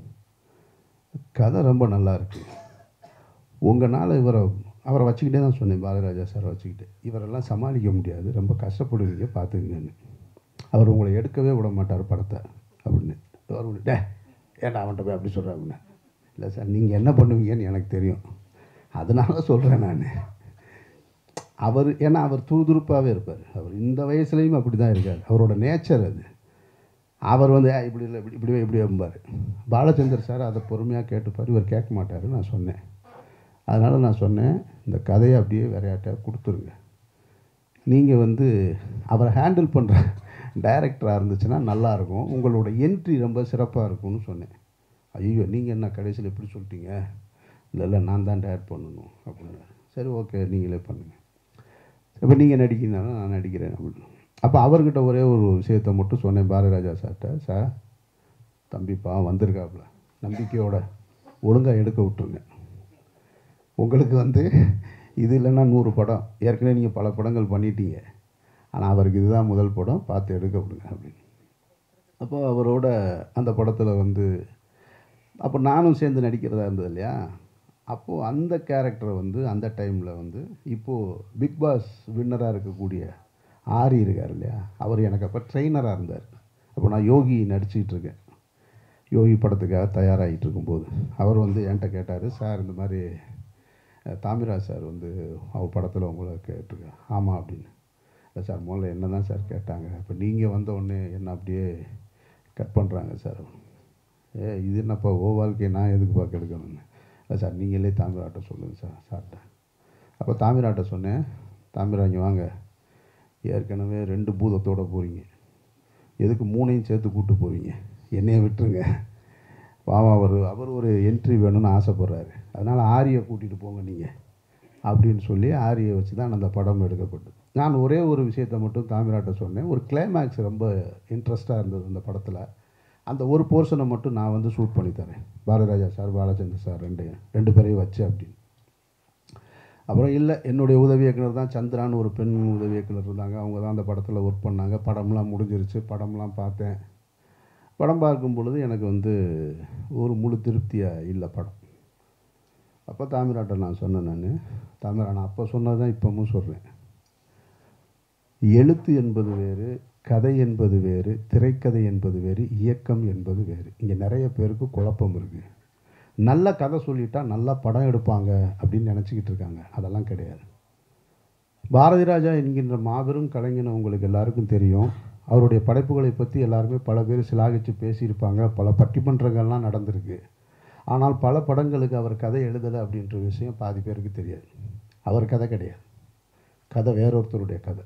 கதை ரொம்ப நல்லா இருக்கு உங்களால் இவரை அவரை வச்சுக்கிட்டே தான் சொன்னேன் பாரதிராஜா சார் வச்சுக்கிட்டு இவரெல்லாம் சமாளிக்க முடியாது ரொம்ப கஷ்டப்படுவீங்க பார்த்துக்குங்கன்னு அவர் உங்களை எடுக்கவே விட மாட்டார் படத்தை அப்படின்னு அவர் டே ஏன்டா அவன்கிட்ட போய் அப்படி சொல்கிறாங்கன்னு இல்லை சார் நீங்கள் என்ன பண்ணுவீங்கன்னு எனக்கு தெரியும் அதனால சொல்கிறேன் நான் அவர் ஏன்னா அவர் துருதுருப்பாகவே இருப்பார் அவர் இந்த வயசுலேயும் அப்படி தான் இருக்கார் அவரோட நேச்சர் அது அவர் வந்து "ஏய், இப்படி இல்லை இப்படி இப்படி இப்படி என்பார் பாலச்சந்தர் சார் அதை பொறுமையாக கேட்டுப்பார் இவர் கேட்க மாட்டார் நான் சொன்னேன் அதனால் நான் சொன்னேன் இந்த கதையை அப்படியே வேற யார்கிட்டயாவது கொடுத்துருங்க நீங்கள் வந்து அவரை ஹேண்டில் பண்ணுற டைரக்டராக இருந்துச்சுன்னா நல்லாயிருக்கும் உங்களோட என்ட்ரி ரொம்ப சிறப்பாக இருக்கும்னு சொன்னேன் ஐயோ நீங்கள் என்ன கடைசியில் எப்படி சொல்லிட்டீங்க இல்லை இல்லை நான் தான் டேரக்ட் பண்ணணும் அப்படின்னாரு சரி ஓகே நீங்களே பண்ணுங்கள் இப்போ நீங்கள் நடிக்கிறீங்கன்னா நான் நடிக்கிறேன் அப்படின்னு அப்போ அவர்கிட்ட ஒரே ஒரு விஷயத்தை மட்டும் சொன்னேன் பாரதிராஜா சார்கிட்ட சார் தம்பிப்பா வந்திருக்காப்புல நம்பிக்கையோட ஒழுங்காக எடுக்க விட்டுருங்க உங்களுக்கு வந்து இது இல்லைன்னா நூறு படம் ஏற்கனவே நீங்கள் பல படங்கள் பண்ணிட்டீங்க ஆனால் அவருக்கு இதுதான் முதல் படம் பார்த்து எடுக்க விடுங்க அப்படின்னு அப்போ அவரோட அந்த படத்தில் வந்து அப்போ நானும் சேர்ந்து நடிக்கிறதா இருந்தது இல்லையா அப்போது அந்த கேரக்டரை வந்து அந்த டைமில் வந்து இப்போது பிக் பாஸ் வின்னராக இருக்கக்கூடிய ஆரி இருக்கார் இல்லையா அவர் எனக்கு அப்போ ட்ரெயினராக இருந்தார் அப்போ நான் யோகி நடிச்சிக்கிட்டு இருக்கேன் யோகி படத்துக்காக தயாராகிட்டு இருக்கும்போது அவர் வந்து என்கிட்ட கேட்டார் சார் இந்த மாதிரி அஹ், தாமிராஜ் சார் வந்து அவர் படத்தில் உங்களை கேட்டிருக்கேன் ஆமாம் அப்படின்னு இல்லை சார் முதல்ல என்ன தான் சார் கேட்டாங்க இப்போ நீங்கள் வந்த உடனே என்ன அப்படியே கட் பண்ணுறாங்க சார் ஏ இது என்னப்பா ஓ வாழ்க்கையை நான் எதுக்கு பார்க்க எடுக்கணும்னு இல்லை சார் நீங்களே தாமிராட்ட சொல்லுங்கள் சார் சார்கிட்ட அப்போ தாமிராட்ட சொன்னேன் தாமிரா இங்கே வாங்க ஏற்கனவே ரெண்டு பூதத்தோட போகிறீங்க எதுக்கு மூணையும் சேர்த்து கூட்டு போவீங்க என்னைய விட்டுருங்க பாவம் அவர் அவர் ஒரு என்ட்ரி வேணும்னு ஆசைப்படுறாரு அதனால் ஆரியை கூட்டிகிட்டு போங்க நீங்கள் அப்படின்னு சொல்லி ஆரியை வச்சு தான் அந்த படம் எடுக்கப்பட்டது நான் ஒரே ஒரு விஷயத்தை மட்டும் தாமிராட்ட சொன்னேன் ஒரு கிளைமேக்ஸ் ரொம்ப இன்ட்ரெஸ்ட்டாக இருந்தது அந்த படத்தில் அந்த ஒரு போர்ஷனை மட்டும் நான் வந்து ஷூட் பண்ணி தரேன் பாரதிராஜா சார் பாலச்சந்தர் சார் ரெண்டு ரெண்டு பேரையும் வச்சு அப்படின்னு அப்புறம் இல்லை என்னுடைய உதவி இயக்குனர் தான் சந்திரான்னு ஒரு பெண் உதவி இயக்குனர் இருந்தாங்க அவங்க தான் அந்த படத்தில் ஒர்க் பண்ணாங்க படம்லாம் முடிஞ்சிருச்சு படம்லாம் பார்த்தேன் படம் பார்க்கும் பொழுது எனக்கு வந்து ஒரு முழு திருப்தியாக இல்லை படம் அப்போ தாமிராட்ட நான் சொன்னேன் நான் தாமிரா நான் அப்போ சொன்னது தான் இப்போவும் சொல்கிறேன் எழுத்து என்பது வேறு கதை என்பது வேறு திரைக்கதை என்பது வேறு இயக்கம் என்பது வேறு இங்கே நிறைய பேருக்கு குழப்பம் இருக்குது நல்ல கதை சொல்லிட்டா நல்லா படம் எடுப்பாங்க அப்படின்னு நினச்சிக்கிட்டு இருக்காங்க அதெல்லாம் கிடையாது பாரதி ராஜா என்கின்ற மாபெரும் கலைஞன் உங்களுக்கு எல்லாருக்கும் தெரியும் அவருடைய படைப்புகளை பற்றி எல்லாருமே பல பேர் சிலாகிச்சு பேசியிருப்பாங்க பல பட்டிமன்றங்கள்லாம் நடந்திருக்கு ஆனால் பல படங்களுக்கு அவர் கதை எழுதலை அப்படின்ற விஷயம் பாதி பேருக்கு தெரியாது அவர் கதை கிடையாது கதை வேறொருத்தருடைய கதை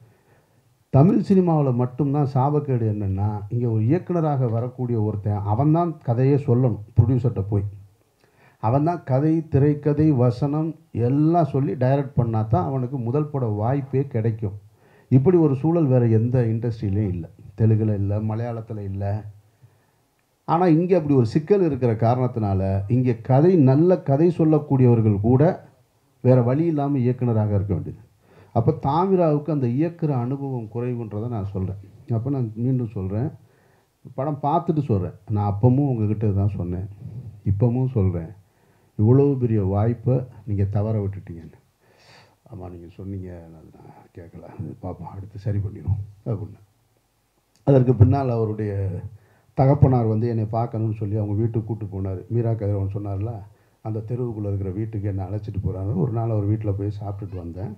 தமிழ் சினிமாவில் மட்டும்தான் சாபக்கேடு என்னென்னா இங்கே ஒரு இயக்குனராக வரக்கூடிய ஒருத்தன் அவன்தான் கதையே சொல்லணும் ப்ரொடியூசர்கிட்ட போய் அவன் தான் கதை திரைக்கதை வசனம் எல்லாம் சொல்லி டைரக்ட் பண்ணால் தான் அவனுக்கு முதல் பட வாய்ப்பே கிடைக்கும் இப்படி ஒரு சூழல் வேறு எந்த இண்டஸ்ட்ரியிலையும் இல்லை தெலுங்கில் இல்லை மலையாளத்தில் இல்லை ஆனால் இங்கே அப்படி ஒரு சிக்கல் இருக்கிற காரணத்தினால இங்கே கதை நல்ல கதை சொல்லக்கூடியவர்கள் கூட வேறு வழி இல்லாமல் இயக்குனராக இருக்க வேண்டியது அப்போ தாமிராவுக்கு அந்த இயக்குற அனுபவம் குறைவுன்றதை நான் சொல்கிறேன் அப்போ நான் மீண்டும் சொல்கிறேன் படம் பார்த்துட்டு சொல்கிறேன் நான் அப்பவும் உங்ககிட்ட தான் சொன்னேன் இப்போவும் சொல்கிறேன் இவ்வளோ பெரிய வாய்ப்பை நீங்கள் தவற விட்டுட்டீங்கன்னு ஆமாம் நீங்கள் சொன்னீங்க அது நான் கேட்கல பார்ப்போம் அடுத்து சரி பண்ணிடும் அப்படின்னு அதற்கு பின்னால் அவருடைய தகப்பனார் வந்து என்னை பார்க்கணும்னு சொல்லி அவங்க வீட்டுக்கு கூட்டு போனார் மீரா கதிரவன் சொன்னார்ல அந்த தெருவுக்குள்ளே இருக்கிற வீட்டுக்கு என்னை அழைச்சிட்டு போகிறாங்க ஒரு நாள் அவர் வீட்டில் போய் சாப்பிட்டுட்டு வந்தேன்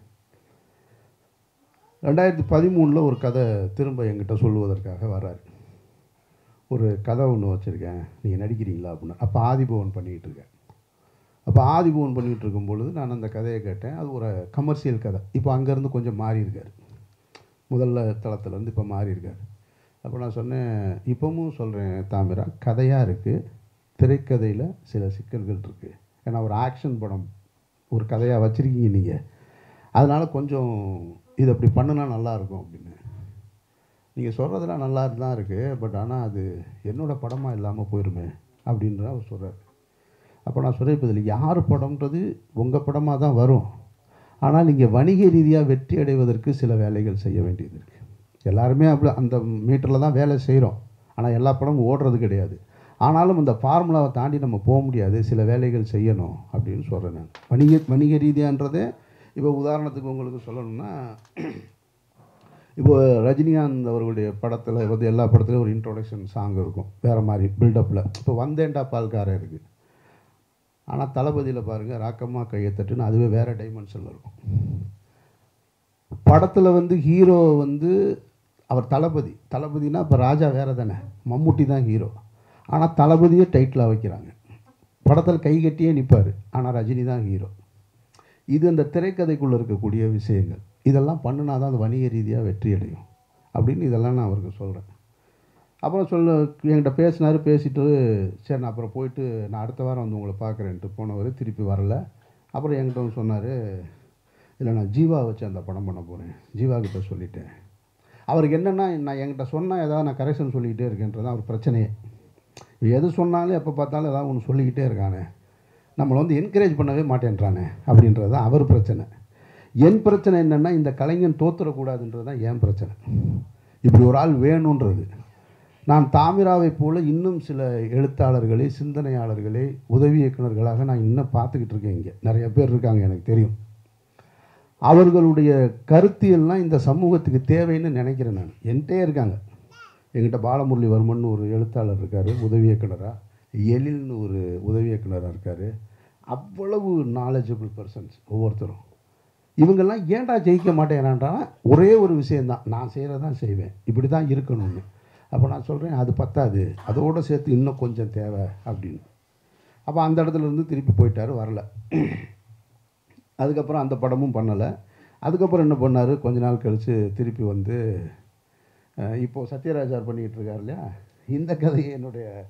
ரெண்டாயிரத்தி பதிமூணில் ஒரு கதை திரும்ப என்கிட்ட சொல்லுவதற்காக வர்றாரு ஒரு கதை ஒன்று வச்சுருக்கேன் நீங்கள் நடிக்கிறீங்களா அப்படின்னு அப்போ ஆதிபவன் பண்ணிக்கிட்டு இருக்கேன் அப்போ ஆதிபவன் பண்ணிகிட்டு இருக்கும் பொழுது நான் அந்த கதையை கேட்டேன் அது ஒரு கமர்ஷியல் கதை இப்போ அங்கேருந்து கொஞ்சம் மாறி இருக்கார் முதல்ல தளத்துலேருந்து இப்போ மாறி இருக்கார் அப்போ நான் சொன்னேன் இப்போவும் சொல்கிறேன் தாமிரா கதையாக இருக்குது திரைக்கதையில் சில சிக்கல்கள் இருக்குது ஏன்னா ஒரு ஆக்ஷன் படம் ஒரு கதையாக வச்சுருக்கீங்க நீங்கள் அதனால் கொஞ்சம் இது அப்படி பண்ணுனா நல்லாயிருக்கும் அப்படின்னு நீங்கள் சொல்கிறதுலாம் நல்லா தான் இருக்குது பட் ஆனால் அது என்னோட படமாக இல்லாமல் போயிருமே அப்படின்ற அவர் சொல்கிறார் அப்போ நான் சொல்கிறேன் இப்போ இதில் யார் படம்ன்றது உங்கள் படமாக தான் வரும் ஆனால் நீங்கள் வணிக ரீதியாக வெற்றி அடைவதற்கு சில வேலைகள் செய்ய வேண்டியது இருக்குது எல்லாருமே அப்படி அந்த மீட்டரில் தான் வேலை செய்கிறோம் ஆனால் எல்லா படமும் ஓடுறது கிடையாது ஆனாலும் இந்த ஃபார்முலாவை தாண்டி நம்ம போக முடியாது சில வேலைகள் செய்யணும் அப்படின்னு சொல்கிறேன் நான் வணிக வணிக ரீதியான்றதே இப்போ உதாரணத்துக்கு உங்களுக்கு சொல்லணும்னா இப்போ ரஜினிகாந்த் அவர்களுடைய படத்தில் வந்து எல்லா படத்துலையும் ஒரு இன்ட்ரோடக்ஷன் சாங் இருக்கும் வேறு மாதிரி பில்டப்பில் இப்போ வந்தேன்டா பால்காரன் இருக்குது ஆனால் தளபதியில் பாருங்கள் ராக்கம்மா கையை தட்டுன்னு அதுவே வேறு டைமென்ஷனில் இருக்கும் படத்தில் வந்து ஹீரோ வந்து அவர் தளபதி தளபதினா இப்போ ராஜா வேறு தானே மம்முட்டி தான் ஹீரோ ஆனால் தளபதியே டைட்டிலாக வைக்கிறாங்க படத்தில் கை கட்டியே நிற்பார் ஆனால் ரஜினி தான் ஹீரோ இது அந்த திரைக்கதைக்குள்ளே இருக்கக்கூடிய விஷயங்கள் இதெல்லாம் பண்ணினா தான் அது வணிக ரீதியாக வெற்றி அடையும் அப்படின்னு இதெல்லாம் நான் அவருக்கு சொல்கிறேன் அப்புறம் சொல்ல என்கிட்ட பேசினார் பேசிட்டு சரி நான் அப்புறம் போயிட்டு நான் அடுத்த வாரம் வந்து உங்களை பார்க்குறேன்ட்டு போனவர் திருப்பி வரல அப்புறம் என்கிட்ட வந்து சொன்னார் இல்லை நான் ஜீவா வச்சு அந்த படம் பண்ண போகிறேன் ஜீவா கிட்ட சொல்லிட்டேன் அவருக்கு என்னென்னா நான் என்கிட்ட சொன்னால் ஏதாவது நான் கரெக்ஷன் சொல்லிக்கிட்டே இருக்கேன்றது அவர் பிரச்சனையே எது சொன்னாலும் எப்போ பார்த்தாலும் ஏதாவது ஒன்று சொல்லிக்கிட்டே இருக்கானே நம்மளை வந்து என்கரேஜ் பண்ணவே மாட்டேன்றானே அப்படின்றது தான் அவர் பிரச்சனை என் பிரச்சனை என்னென்னா இந்த கலைஞன் தோத்துறக்கூடாதுன்றது தான் என் பிரச்சனை இப்படி ஒரு ஆள் வேணுன்றது நான் தாமிராவை போல இன்னும் சில எழுத்தாளர்களை சிந்தனையாளர்களை உதவி இயக்குநர்களாக நான் இன்னும் பார்த்துக்கிட்டு இருக்கேன் இங்கே நிறைய பேர் இருக்காங்க எனக்கு தெரியும் அவர்களுடைய கருத்தியல்லாம் இந்த சமூகத்துக்கு தேவைன்னு நினைக்கிறேன் நான் என்கிட்டே இருக்காங்க எங்கிட்ட பாலமுரளிவர்மன் ஒரு எழுத்தாளர் இருக்கார் உதவி இயக்குனராக எழில்னு ஒரு உதவி இயக்குனராக இருக்கார் அவ்வளவு நாலேஜபிள் பர்சன்ஸ் ஒவ்வொருத்தரும் இவங்கெல்லாம் ஏன்டா ஜெயிக்க மாட்டேங்கிறான்றானா ஒரே ஒரு விஷயந்தான் நான் செய்கிறதான் செய்வேன் இப்படி தான் இருக்கணும்னு அப்போ நான் சொல்கிறேன் அது பத்தாது அதோடு சேர்த்து இன்னும் கொஞ்சம் தேவை அப்படின்னு அப்போ அந்த இடத்துல இருந்து திருப்பி போயிட்டார் வரல அதுக்கப்புறம் அந்த படமும் பண்ணலை அதுக்கப்புறம் என்ன பண்ணார் கொஞ்ச நாள் கழித்து திருப்பி வந்து அஹ், இப்போ சத்யராஜார் பண்ணிக்கிட்டு இருக்கார் இல்லையா இந்த கதையை என்னுடைய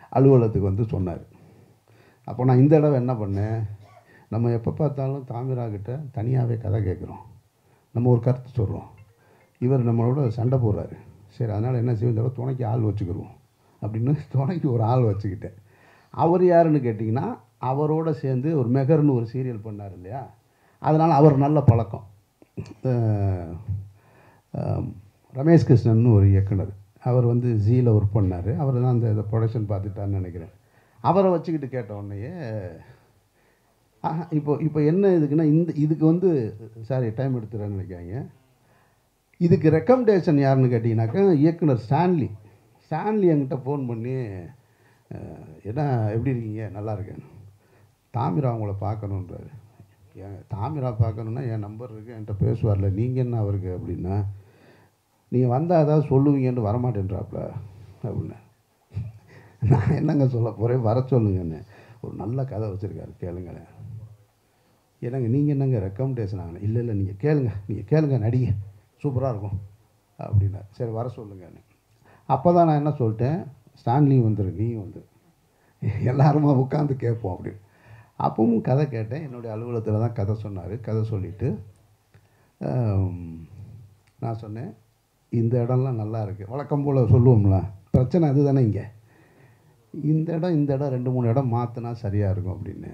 அலுவலகத்துக்கு வந்து சொன்னார் அப்போ நான் இந்த தடவை என்ன பண்ணேன் நம்ம எப்போ பார்த்தாலும் தாமிரா கிட்ட தனியாகவே கதை கேட்குறோம் நம்ம ஒரு கருத்து சொல்கிறோம் இவர் நம்மளோட சண்டை போடுறாரு சரி அதனால் என்ன செய்வோம் இந்த தடவை துணைக்கு ஆள் வச்சுக்கிருவோம் அப்படின்னு துணைக்கு ஒரு ஆள் வச்சுக்கிட்டேன் அவர் யாருன்னு கேட்டிங்கன்னா அவரோட சேர்ந்து ஒரு மெகர்னு ஒரு சீரியல் பண்ணார் இல்லையா அதனால் அவர் நல்ல பழக்கம் அஹ், அஹ், ரமேஷ் கிருஷ்ணன் ஒரு இயக்குனர் அவர் வந்து ஜீல ஒர்க் பண்ணார் அவர் தான் அந்த ப்ரொடக்ஷன் பார்த்துட்டான்னு நினைக்கிறேன் அவரை வச்சுக்கிட்டு கேட்ட உடனேயே ஆஹா, இப்போ இப்போ என்ன இதுக்குன்னா இந்த இதுக்கு வந்து சாரி டைம் எடுத்துறேன்னு நினைக்காங்க இதுக்கு ரெக்கமெண்டேஷன் யாருன்னு கேட்டிங்கனாக்கா இயக்குனர் ஸ்டான்லி ஸ்டான்லி என்கிட்ட ஃபோன் பண்ணி அஹ், என்ன எப்படி இருக்கீங்க நல்லா இருக்கேன் தாமிரா உங்களை பார்க்கணுன்றாரு ஏன் தாமிரா பார்க்கணுன்னா என் நம்பர் இருக்குது என்கிட்ட பேசுவார்ல நீங்கள் என்ன அவருக்கு அப்படின்னா நீங்கள் வந்தால் ஏதாவது சொல்லுவீங்கன்னு வரமாட்டேன்றாப்புல அப்படின்னு நான் என்னங்க சொல்ல போகிறேன் வர சொல்லுங்கன்னு ஒரு நல்ல கதை வச்சுருக்காரு கேளுங்களேன் என்னங்க நீங்கள் என்னங்க ரெக்கமெண்டேஷன் ஆகணும் இல்லை இல்லை நீங்கள் கேளுங்க நீங்கள் கேளுங்க நடிங்க சூப்பராக இருக்கும் அப்படின்னா சரி வர சொல்லுங்கன்னு அப்போ தான் நான் என்ன சொல்லிட்டேன் ஸ்டான்லி வந்துரு நீயும் வந்துரு எல்லாருமா உட்காந்து கேட்போம் அப்படின்னு அப்பவும் கதை கேட்டேன் என்னுடைய அலுவலகத்தில் தான் கதை சொன்னார் கதை சொல்லிவிட்டு நான் சொன்னேன் இந்த இடம்லாம் நல்லா இருக்குது வழக்கம் போல் சொல்லுவோம்ல பிரச்சனை அதுதானே இங்கே இந்த இடம் இந்த இடம் ரெண்டு மூணு இடம் மாற்றினா சரியாக இருக்கும் அப்படின்னு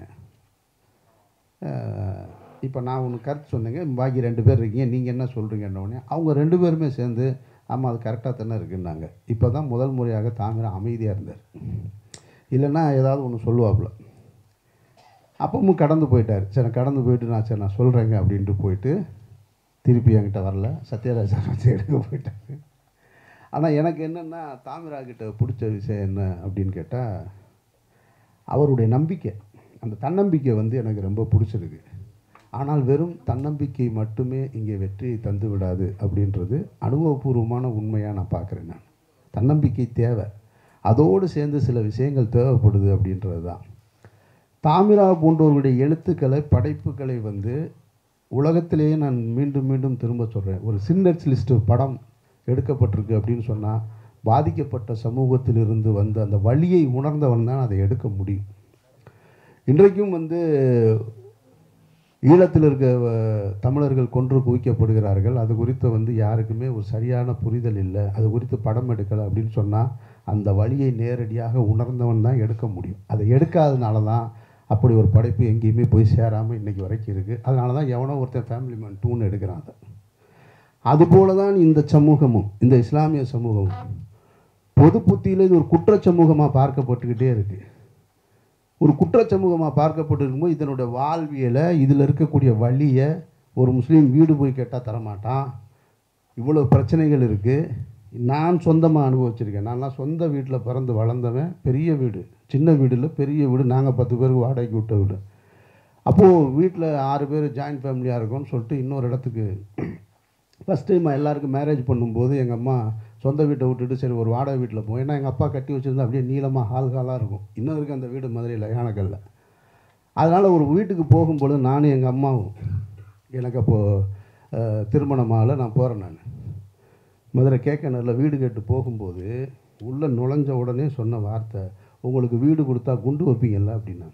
இப்போ நான் ஒன்று கருத்து சொன்னேங்க பாக்கி ரெண்டு பேர் இருக்கீங்க நீங்கள் என்ன சொல்கிறீங்கன்ன உடனே அவங்க ரெண்டு பேருமே சேர்ந்து ஆமாம் அது கரெக்டாக தானே இருக்குன்னாங்க இப்போ தான் முதல் முறையாக தாமிர அமைதியாக இருந்தார் இல்லைன்னா ஏதாவது ஒன்று சொல்லுவாப்புல அப்பவும் கடந்து போயிட்டார் சரி நான் கடந்து போயிட்டு நான் சரி நான் சொல்கிறேங்க அப்படின்ட்டு போயிட்டு திருப்பி என்கிட்ட வரல சத்யராஜ் சார் வச்சு எடுக்க போயிட்டாரு ஆனால் எனக்கு என்னென்னா தாமிரா கிட்ட பிடிச்ச விஷயம் என்ன அப்படின்னு கேட்டால் அவருடைய நம்பிக்கை அந்த தன்னம்பிக்கை வந்து எனக்கு ரொம்ப பிடிச்சிருக்கு ஆனால் வெறும் தன்னம்பிக்கை மட்டுமே இங்கே வெற்றியை தந்து விடாது அப்படின்றது அனுபவபூர்வமான உண்மையாக நான் பார்க்குறேன் நான் தன்னம்பிக்கை தேவை அதோடு சேர்ந்து சில விஷயங்கள் தேவைப்படுது அப்படின்றது தான் தாமிரா போன்றவர்களுடைய எழுத்துக்களை படைப்புகளை வந்து உலகத்திலேயே நான் மீண்டும் மீண்டும் திரும்ப சொல்கிறேன் ஒரு சின்னர்ஸ் லிஸ்ட்டு படம் எடுக்கப்பட்டிருக்கு அப்படின்னு சொன்னால் பாதிக்கப்பட்ட சமூகத்திலிருந்து வந்த அந்த வழியை உணர்ந்தவன் தான் அதை எடுக்க முடியும் இன்றைக்கும் வந்து ஈழத்தில் இருக்க அஹ், தமிழர்கள் கொன்று குவிக்கப்படுகிறார்கள் அது குறித்து வந்து யாருக்குமே ஒரு சரியான புரிதல் இல்லை அது குறித்து படம் எடுக்கலை அப்படின்னு சொன்னால் அந்த வழியை நேரடியாக உணர்ந்தவன் தான் எடுக்க முடியும் அதை எடுக்காதனால தான் அப்படி ஒரு படைப்பு எங்கேயுமே போய் சேராமல் இன்றைக்கி வரைக்கும் இருக்குது அதனால தான் எவனோ ஒருத்தன் ஃபேமிலி மேன் டூன்னு எடுக்கிறான் அதை அதுபோல தான் இந்த சமூகமும் இந்த இஸ்லாமிய சமூகமும் பொது புத்தியில் இது ஒரு குற்றச் சமூகமாக பார்க்கப்பட்டுக்கிட்டே இருக்குது ஒரு குற்றச் சமூகமாக பார்க்கப்பட்டிருக்கும்போது இதனுடைய வாழ்வியலை இதில் இருக்கக்கூடிய வழியை ஒரு முஸ்லீம் வீடு போய் கேட்டால் தரமாட்டான் இவ்வளோ பிரச்சனைகள் இருக்குது நான் சொந்தமாக அனுபவிச்சிருக்கேன் நான்லாம் சொந்த வீட்டில் பிறந்து வளர்ந்தவன் பெரிய வீடு சின்ன வீடு இல்லை பெரிய வீடு நாங்கள் பத்து பேருக்கு வாடகைக்கு விட்ட வீடு அப்போது வீட்டில் ஆறு பேர் ஜாயின்ட் ஃபேமிலியாக இருக்கும்னு சொல்லிட்டு இன்னொரு இடத்துக்கு ஃபஸ்ட் டைம் எல்லாருக்கும் மேரேஜ் பண்ணும்போது எங்கள் அம்மா சொந்த வீட்டை விட்டுட்டு சரி ஒரு வாடகை வீட்டில் போவோம் ஏன்னா எங்கள் அப்பா கட்டி வச்சுருந்தா அப்படியே நீளமாக ஹால் ஹாலாக இருக்கும் இன்னும் இருக்குது அந்த வீடு மதுரையில் யானைக்கல்ல அதனால் ஒரு வீட்டுக்கு போகும்பொழுது நானும் எங்கள் அம்மாவும் எனக்கு அப்போது திருமணமாகல நான் போகிறேன் நான் மதுரை கேக்கனரில் வீடு கேட்டு போகும்போது உள்ளே நுழைஞ்ச உடனே சொன்ன வார்த்தை உங்களுக்கு வீடு கொடுத்தா குண்டு வைப்பீங்கல்ல அப்படின்னா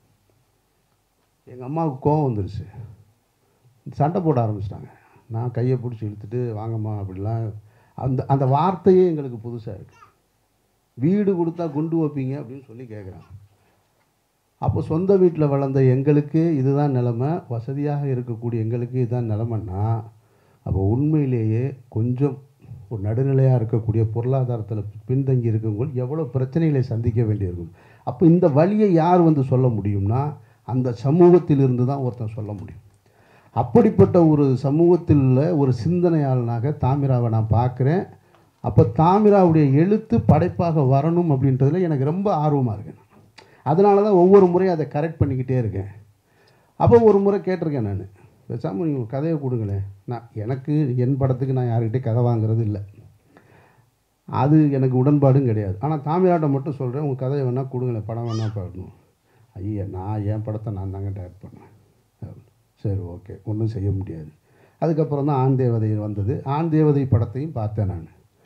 எங்கள் அம்மாவுக்கு கோவம் வந்துருச்சு சண்டை போட ஆரம்பிச்சிட்டாங்க நான் கையை பிடிச்சி இழுத்துட்டு வாங்கம்மா அப்படிலாம் அந்த அந்த வார்த்தையே எங்களுக்கு புதுசாக இருக்குது வீடு கொடுத்தா குண்டு வைப்பீங்க அப்படின்னு சொல்லி கேட்குறாங்க அப்போ சொந்த வீட்டில் வளர்ந்த எங்களுக்கு இதுதான் நிலமை வசதியாக இருக்கக்கூடிய எங்களுக்கு இதுதான் நிலமைன்னா அப்போ உண்மையிலேயே கொஞ்சம் ஒரு நடுநிலையாக இருக்கக்கூடிய பொருளாதாரத்தில் பின்தங்கி இருக்கவங்க எவ்வளோ பிரச்சனைகளை சந்திக்க வேண்டியிருக்கும் அப்போ இந்த வழியை யார் வந்து சொல்ல முடியும்னா அந்த சமூகத்திலிருந்து தான் ஒருத்தன் சொல்ல முடியும் அப்படிப்பட்ட ஒரு சமூகத்தில் உள்ள ஒரு சிந்தனையாளனாக தாமிராவை நான் பார்க்குறேன் அப்போ தாமிராவுடைய எழுத்து படைப்பாக வரணும் அப்படின்றதுல எனக்கு ரொம்ப ஆர்வமாக இருக்கேன் அதனால தான் ஒவ்வொரு முறையும் அதை கரெக்ட் பண்ணிக்கிட்டே இருக்கேன் அப்போ ஒரு முறை கேட்டிருக்கேன் நான் பேசாமல் நீங்கள் ஒரு கதையை கொடுங்களேன் நான் எனக்கு என் படத்துக்கு நான் யாருக்கிட்டே கதை வாங்குறது இல்லை அது எனக்கு உடன்பாடும் கிடையாது ஆனால் தாமிராட்ட மட்டும் சொல்கிறேன் உங்கள் கதையை வேணால் கொடுங்களேன் படம் வேணால் பாடணும் ஐயா நான் என் படத்தை நான் தாங்க டேரக்ட் பண்ணேன் அப்படின்னு. சரி ஓகே ஒன்றும் செய்ய முடியாது அதுக்கப்புறம் தான் ஆண் தேவதை வந்தது ஆண் தேவதை படத்தையும் பார்த்தேன் நான்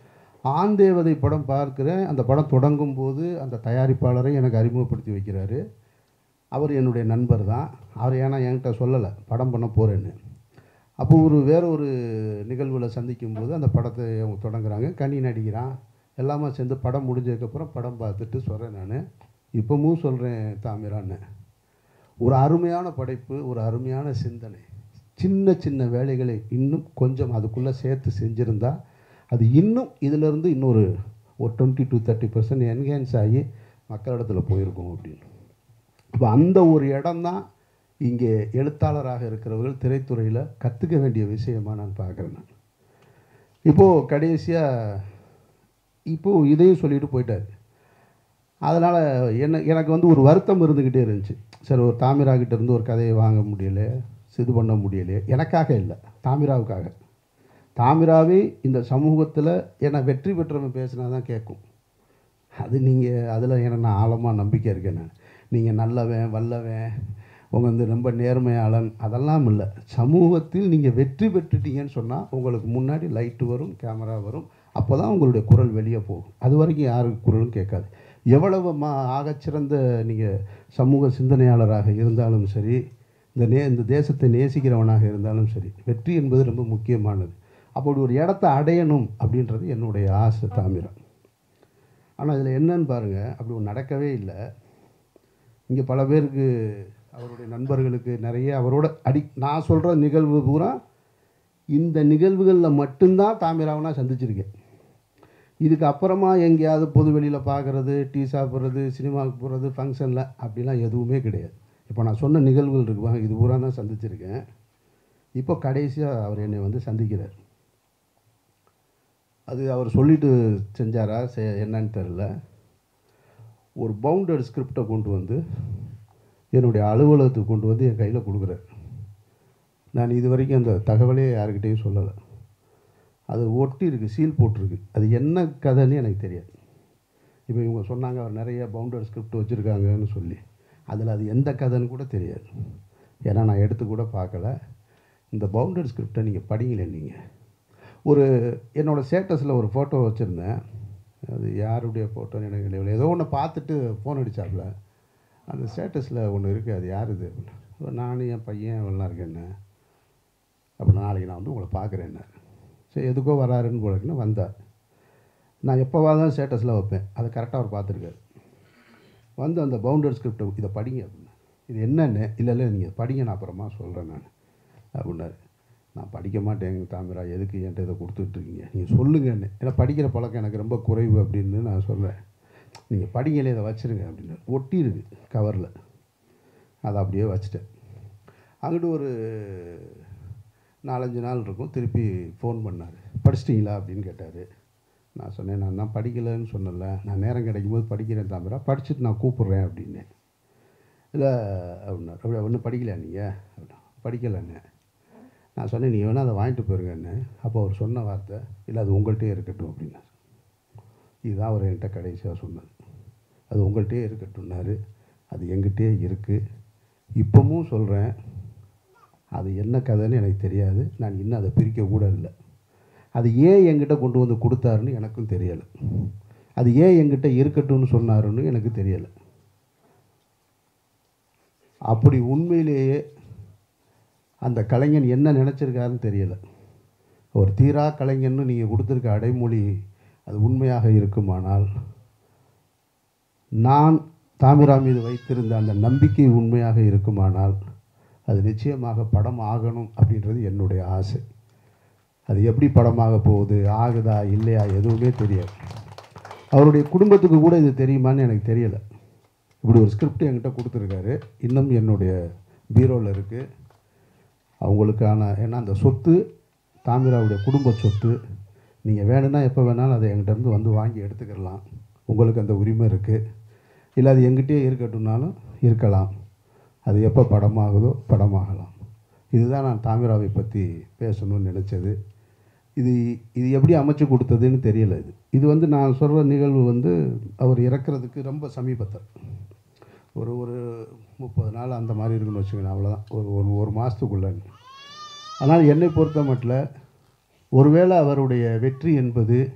ஆண் தேவதை படம் பார்க்கிறேன் அந்த படம் தொடங்கும் போது அந்த தயாரிப்பாளரை எனக்கு அறிமுகப்படுத்தி வைக்கிறாரு அவர் என்னுடைய நண்பர் தான் அவர் ஏன்னா என்கிட்ட சொல்லலை படம் பண்ண போகிறேன்னு அப்போ ஒரு வேற ஒரு நிகழ்வில் சந்திக்கும் போது அந்த படத்தை அவங்க தொடங்குறாங்க கனி நடிக்கிறான் எல்லாமே சேர்ந்து படம் முடிஞ்சதுக்கப்புறம் படம் பார்த்துட்டு சொல்கிறேன் நான் இப்போவும் சொல்கிறேன் தாமிரான்னு ஒரு அருமையான படைப்பு ஒரு அருமையான சிந்தனை சின்ன சின்ன வேலைகளை இன்னும் கொஞ்சம் அதுக்குள்ளே சேர்த்து செஞ்சுருந்தா அது இன்னும் இதிலிருந்து இன்னொரு ஒரு twenty to thirty percent enhance ஆகி மக்களிடத்தில் போயிருக்கும் அப்படின்னு அப்போ அந்த ஒரு இடம்தான் இங்கே எழுத்தாளராக இருக்கிறவர்கள் திரைத்துறையில் கற்றுக்க வேண்டிய விஷயமா நான் பார்க்குறேன் நான் இப்போது கடைசியாக இப்போது இதையும் சொல்லிட்டு போயிட்டார் அதனால் என்ன எனக்கு வந்து ஒரு வருத்தம் இருந்துக்கிட்டே இருந்துச்சு சரி ஒரு தாமிரா கிட்ட இருந்து ஒரு கதையை வாங்க முடியல இது பண்ண முடியலையே எனக்காக இல்லை தாமிராவுக்காக தாமிராவே இந்த சமூகத்தில் என்னை வெற்றி பெற்றவன் பேசினா தான் கேட்கும் அது நீங்கள் அதில் எனக்கு நான் ஆழமாக நம்பிக்கை இருக்கேன் நான் நீங்கள் நல்லவன் வல்லவன் உங்கள் வந்து ரொம்ப நேர்மையாளன் அதெல்லாம் இல்லை சமூகத்தில் நீங்கள் வெற்றி பெற்றுட்டீங்கன்னு சொன்னால் உங்களுக்கு முன்னாடி லைட்டு வரும் கேமரா வரும் அப்போ தான் உங்களுடைய குரல் வெளியே போகும் அது வரைக்கும் யாருக்கு குரலும் கேட்காது எவ்வளவு மா ஆகச்சிறந்த நீங்கள் சமூக சிந்தனையாளராக இருந்தாலும் சரி இந்த நே இந்த தேசத்தை நேசிக்கிறவனாக இருந்தாலும் சரி வெற்றி என்பது ரொம்ப முக்கியமானது அப்படி ஒரு இடத்த அடையணும் அப்படின்றது என்னுடைய ஆசை தாமிரா ஆனால் இதில் என்னன்னு பாருங்கள் அப்படி ஒன்று நடக்கவே இல்லை இங்கே பல பேருக்கு அவருடைய நண்பர்களுக்கு நிறைய அவரோட அடி நான் சொல்கிற நிகழ்வு பூரா இந்த நிகழ்வுகளில் மட்டும்தான் தாமிராவை நான் சந்திச்சிருக்கேன் இதுக்கு அப்புறமா எங்கேயாவது பொது வெளியில் பார்க்குறது டீ சாப்பிட்றது சினிமாவுக்கு போகிறது ஃபங்க்ஷனில் அப்படிலாம் எதுவுமே கிடையாது இப்போ நான் சொன்ன நிகழ்வுகள் இருக்கு பாருங்க, இது பூரா தான் சந்திச்சிருக்கேன் இப்போ கடைசியாக அவர் என்னை வந்து சந்திக்கிறார் அது அவர் சொல்லிட்டு செஞ்சாரா செ என்னன்னு தெரில ஒரு பவுண்டட் ஸ்கிரிப்டை கொண்டு வந்து என்னுடைய அலுவலகத்துக்கு கொண்டு வந்து என் கையில் கொடுக்குறாரு நான் இது வரைக்கும் அந்த தகவலே யாருக்கிட்டேயும் சொல்லலை அது ஒட்டி இருக்குது சீல் போட்டிருக்கு அது என்ன கதைன்னு எனக்கு தெரியாது இப்போ இவங்க சொன்னாங்க அவர் நிறைய பவுண்டர் ஸ்கிரிப்ட் வச்சுருக்காங்கன்னு சொல்லி அதில் அது எந்த கதைன்னு கூட தெரியாது ஏன்னா நான் எடுத்து கூட பார்க்கல இந்த பவுண்டர் ஸ்கிரிப்டை நீங்கள் படிங்களே நீங்கள் ஒரு என்னோடய ஸ்டேட்டஸில் ஒரு ஃபோட்டோ வச்சுருந்தேன் அது யாருடைய ஃபோட்டோன்னு எனக்கு தெரியல ஏதோ ஒன்று பார்த்துட்டு ஃபோன் அடித்தாப்புல அந்த ஸ்டேட்டஸில் ஒன்று இருக்குது அது யார் இது அப்படின்னு நானும் என் பையன் எல்லாம் இருக்கேன்னு அப்போ நாளைக்கு நான் வந்து உங்களை பார்க்குறேன்னு சரி எதுக்கோ வராருன்னு போலக்குன்னு வந்தார் நான் எப்போவா தான் ஸ்டேட்டஸில் வைப்பேன் அதை கரெக்டாக அவர் பார்த்துருக்காரு வந்து அந்த பவுண்டர் ஸ்கிரிப்டை இதை படிங்க அப்படின்னு இது என்னன்னு இல்லை இல்லை நீங்கள் படிங்க நான் அப்புறமா சொல்கிறேன் நான் அப்படின்னாரு நான் படிக்க மாட்டேங்க தாமிரா எதுக்கு என்கிட்ட இதை கொடுத்துட்ருக்கீங்க நீங்கள் சொல்லுங்கன்னு ஏன்னா படிக்கிற பழக்கம் எனக்கு ரொம்ப குறைவு அப்படின்னு நான் சொல்கிறேன் நீங்கள் படிங்களே இதை வச்சுருங்க அப்படின்னு ஒட்டி இருக்கு கவரில் அதை அப்படியே வச்சுட்டேன் அங்கிட்டு ஒரு நாலஞ்சு நாள் இருக்கும் திருப்பி ஃபோன் பண்ணார் படிச்சிட்டிங்களா அப்படின்னு கேட்டார் நான் சொன்னேன் நான் தான் படிக்கலைன்னு சொன்னல நான் நேரம் கிடைக்கும் போது படிக்கிறேன் தாமிரா படிச்சுட்டு நான் கூப்பிட்றேன் அப்படின்னேன் இல்லை அப்படின்னார் அப்படி ஒன்றும் படிக்கலையா நீங்கள் அப்படின்னா படிக்கலைன்னு நான் சொன்னேன் நீங்கள் வேணால் அதை வாங்கிட்டு போயிருங்கன்னு அப்போ அவர் சொன்ன வார்த்தை இல்லை அது உங்கள்கிட்டயே இருக்கட்டும் அப்படின்னார் இதுதான் அவர் என்கிட்ட கடைசியாக சொன்னது அது உங்கள்கிட்டயே இருக்கட்டும்னாரு அது எங்கிட்டே இருக்குது இப்போவும் சொல்கிறேன் அது என்ன கதைன்னு எனக்கு தெரியாது நான் இன்னும் அதை பிரிக்க கூட இல்லை அது ஏன் என்கிட்ட கொண்டு வந்து கொடுத்தாருன்னு எனக்கும் தெரியலை அது ஏன் என்கிட்ட இருக்கட்டும்னு சொன்னாருன்னு எனக்கு தெரியலை அப்படி உண்மையிலேயே அந்த கலைஞன் என்ன நினச்சிருக்காருன்னு தெரியலை ஒரு தீரா கலைஞன்னு நீங்கள் கொடுத்துருக்க அடைமொழி அது உண்மையாக இருக்குமானால் நான் தாமிரா மீது வைத்திருந்த அந்த நம்பிக்கை உண்மையாக இருக்குமானால் அது நிச்சயமாக படம் ஆகணும் அப்படின்றது என்னுடைய ஆசை அது எப்படி படமாக போகுது ஆகுதா இல்லையா எதுவுமே தெரியாது அவருடைய குடும்பத்துக்கு கூட இது தெரியுமான்னு எனக்கு தெரியலை இப்படி ஒரு ஸ்கிரிப்ட் என்கிட்ட கொடுத்துருக்காரு இன்னும் என்னுடைய பீரோவில் இருக்குது அவங்களுக்கான ஏன்னா அந்த சொத்து தாமிராவுடைய குடும்ப சொத்து நீங்கள் வேணும்னா எப்போ வேணாலும் அதை என்கிட்ட இருந்து வந்து வாங்கி எடுத்துக்கிடலாம் உங்களுக்கு அந்த உரிமை இருக்குது இல்லை அது எங்கிட்டே இருக்கட்டும்னாலும் இருக்கலாம் அது எப்போ படமாகுதோ படமாகலாம் இதுதான் நான் தாமிராவை பற்றி பேசணும்னு நினச்சது இது இது எப்படி அமைச்சு கொடுத்ததுன்னு தெரியல இது இது வந்து நான் சொல்கிற நிகழ்வு வந்து அவர் இறக்குறதுக்கு ரொம்ப சமீபத்தில் ஒரு ஒரு முப்பது நாள் அந்த மாதிரி இருக்குன்னு வச்சுக்கோங்களேன் அவ்வளோதான் ஒரு ஒரு ஒரு மாதத்துக்குள்ளே ஆனால் என்னை பொறுத்த மட்டும் ஒருவேளை அவருடைய வெற்றி என்பது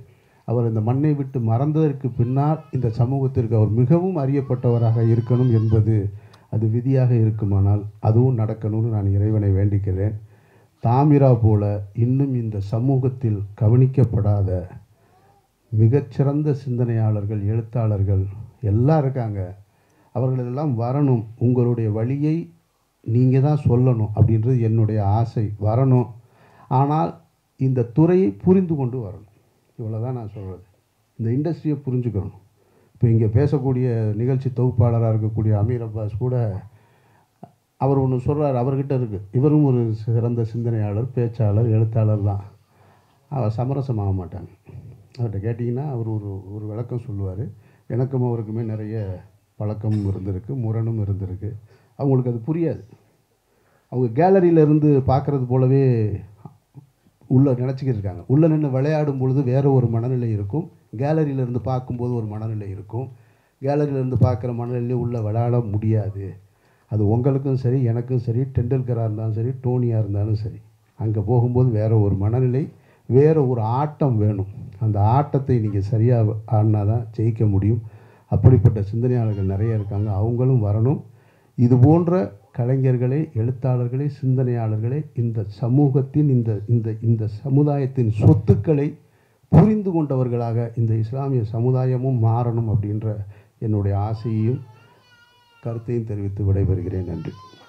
அவர் இந்த மண்ணை விட்டு மறந்ததற்கு பின்னால் இந்த சமூகத்திற்கு அவர் மிகவும் அறியப்பட்டவராக இருக்கணும் என்பது அது விதியாக இருக்குமானால் அதுவும் நடக்கணும்னு நான் இறைவனை வேண்டிக்கிறேன் தாமிரா போல இன்னும் இந்த சமூகத்தில் கவனிக்கப்படாத மிகச்சிறந்த சிந்தனையாளர்கள் எழுத்தாளர்கள் எல்லாம் இருக்காங்க அவர்களெல்லாம் வரணும் உங்களுடைய வழியை நீங்கள் தான் சொல்லணும் அப்படின்றது என்னுடைய ஆசை வரணும் ஆனால் இந்த துறையை புரிந்து கொண்டு வரணும் இவ்வளோ தான் நான் சொல்கிறது இந்த இண்டஸ்ட்ரியை புரிஞ்சுக்கணும் இப்போ இங்கே பேசக்கூடிய நிகழ்ச்சி தொகுப்பாளராக இருக்கக்கூடிய அமீர் அப்பாஸ் கூட அவர் ஒன்று சொல்கிறார் அவர்கிட்ட இருக்குது இவரும் ஒரு சிறந்த சிந்தனையாளர் பேச்சாளர் எழுத்தாளர் தான் அவர் சமரசமாக மாட்டாங்க அவர்கிட்ட கேட்டிங்கன்னா அவர் ஒரு ஒரு விளக்கம் சொல்லுவார் எனக்கும் அவருக்குமே நிறைய பழக்கமும் இருந்திருக்கு முரணும் இருந்திருக்கு அவங்களுக்கு அது புரியாது அவங்க கேலரியில இருந்து பார்க்குறது போலவே உள்ளே நினச்சிக்கிட்டு இருக்காங்க உள்ளே நின்று விளையாடும் பொழுது வேறு ஒரு மனநிலை இருக்கும் கேலரியில இருந்து பார்க்கும்போது ஒரு மனநிலை இருக்கும் கேலரியில இருந்து பார்க்குற மனநிலையிலே உள்ளே விளையாட முடியாது அது உங்களுக்கும் சரி எனக்கும் சரி டெண்டுல்கராக இருந்தாலும் சரி டோனியாக இருந்தாலும் சரி அங்கே போகும்போது வேறு ஒரு மனநிலை வேறு ஒரு ஆட்டம் வேணும் அந்த ஆட்டத்தை நீங்கள் சரியாக ஆடினா தான் ஜெயிக்க முடியும் அப்படிப்பட்ட சிந்தனையாளர்கள் நிறைய இருக்காங்க அவங்களும் வரணும் இது போன்ற கலைஞர்களே எழுத்தாளர்களே சிந்தனையாளர்களே இந்த சமூகத்தின் இந்த இந்த இந்த சமுதாயத்தின் சொத்துக்களை புரிந்து கொண்டவர்களாக இந்த இஸ்லாமிய சமுதாயமும் மாறணும் அப்படின்ற என்னுடைய ஆசையையும் கருத்தையும் தெரிவித்து விடைபெறுகிறேன் நன்றி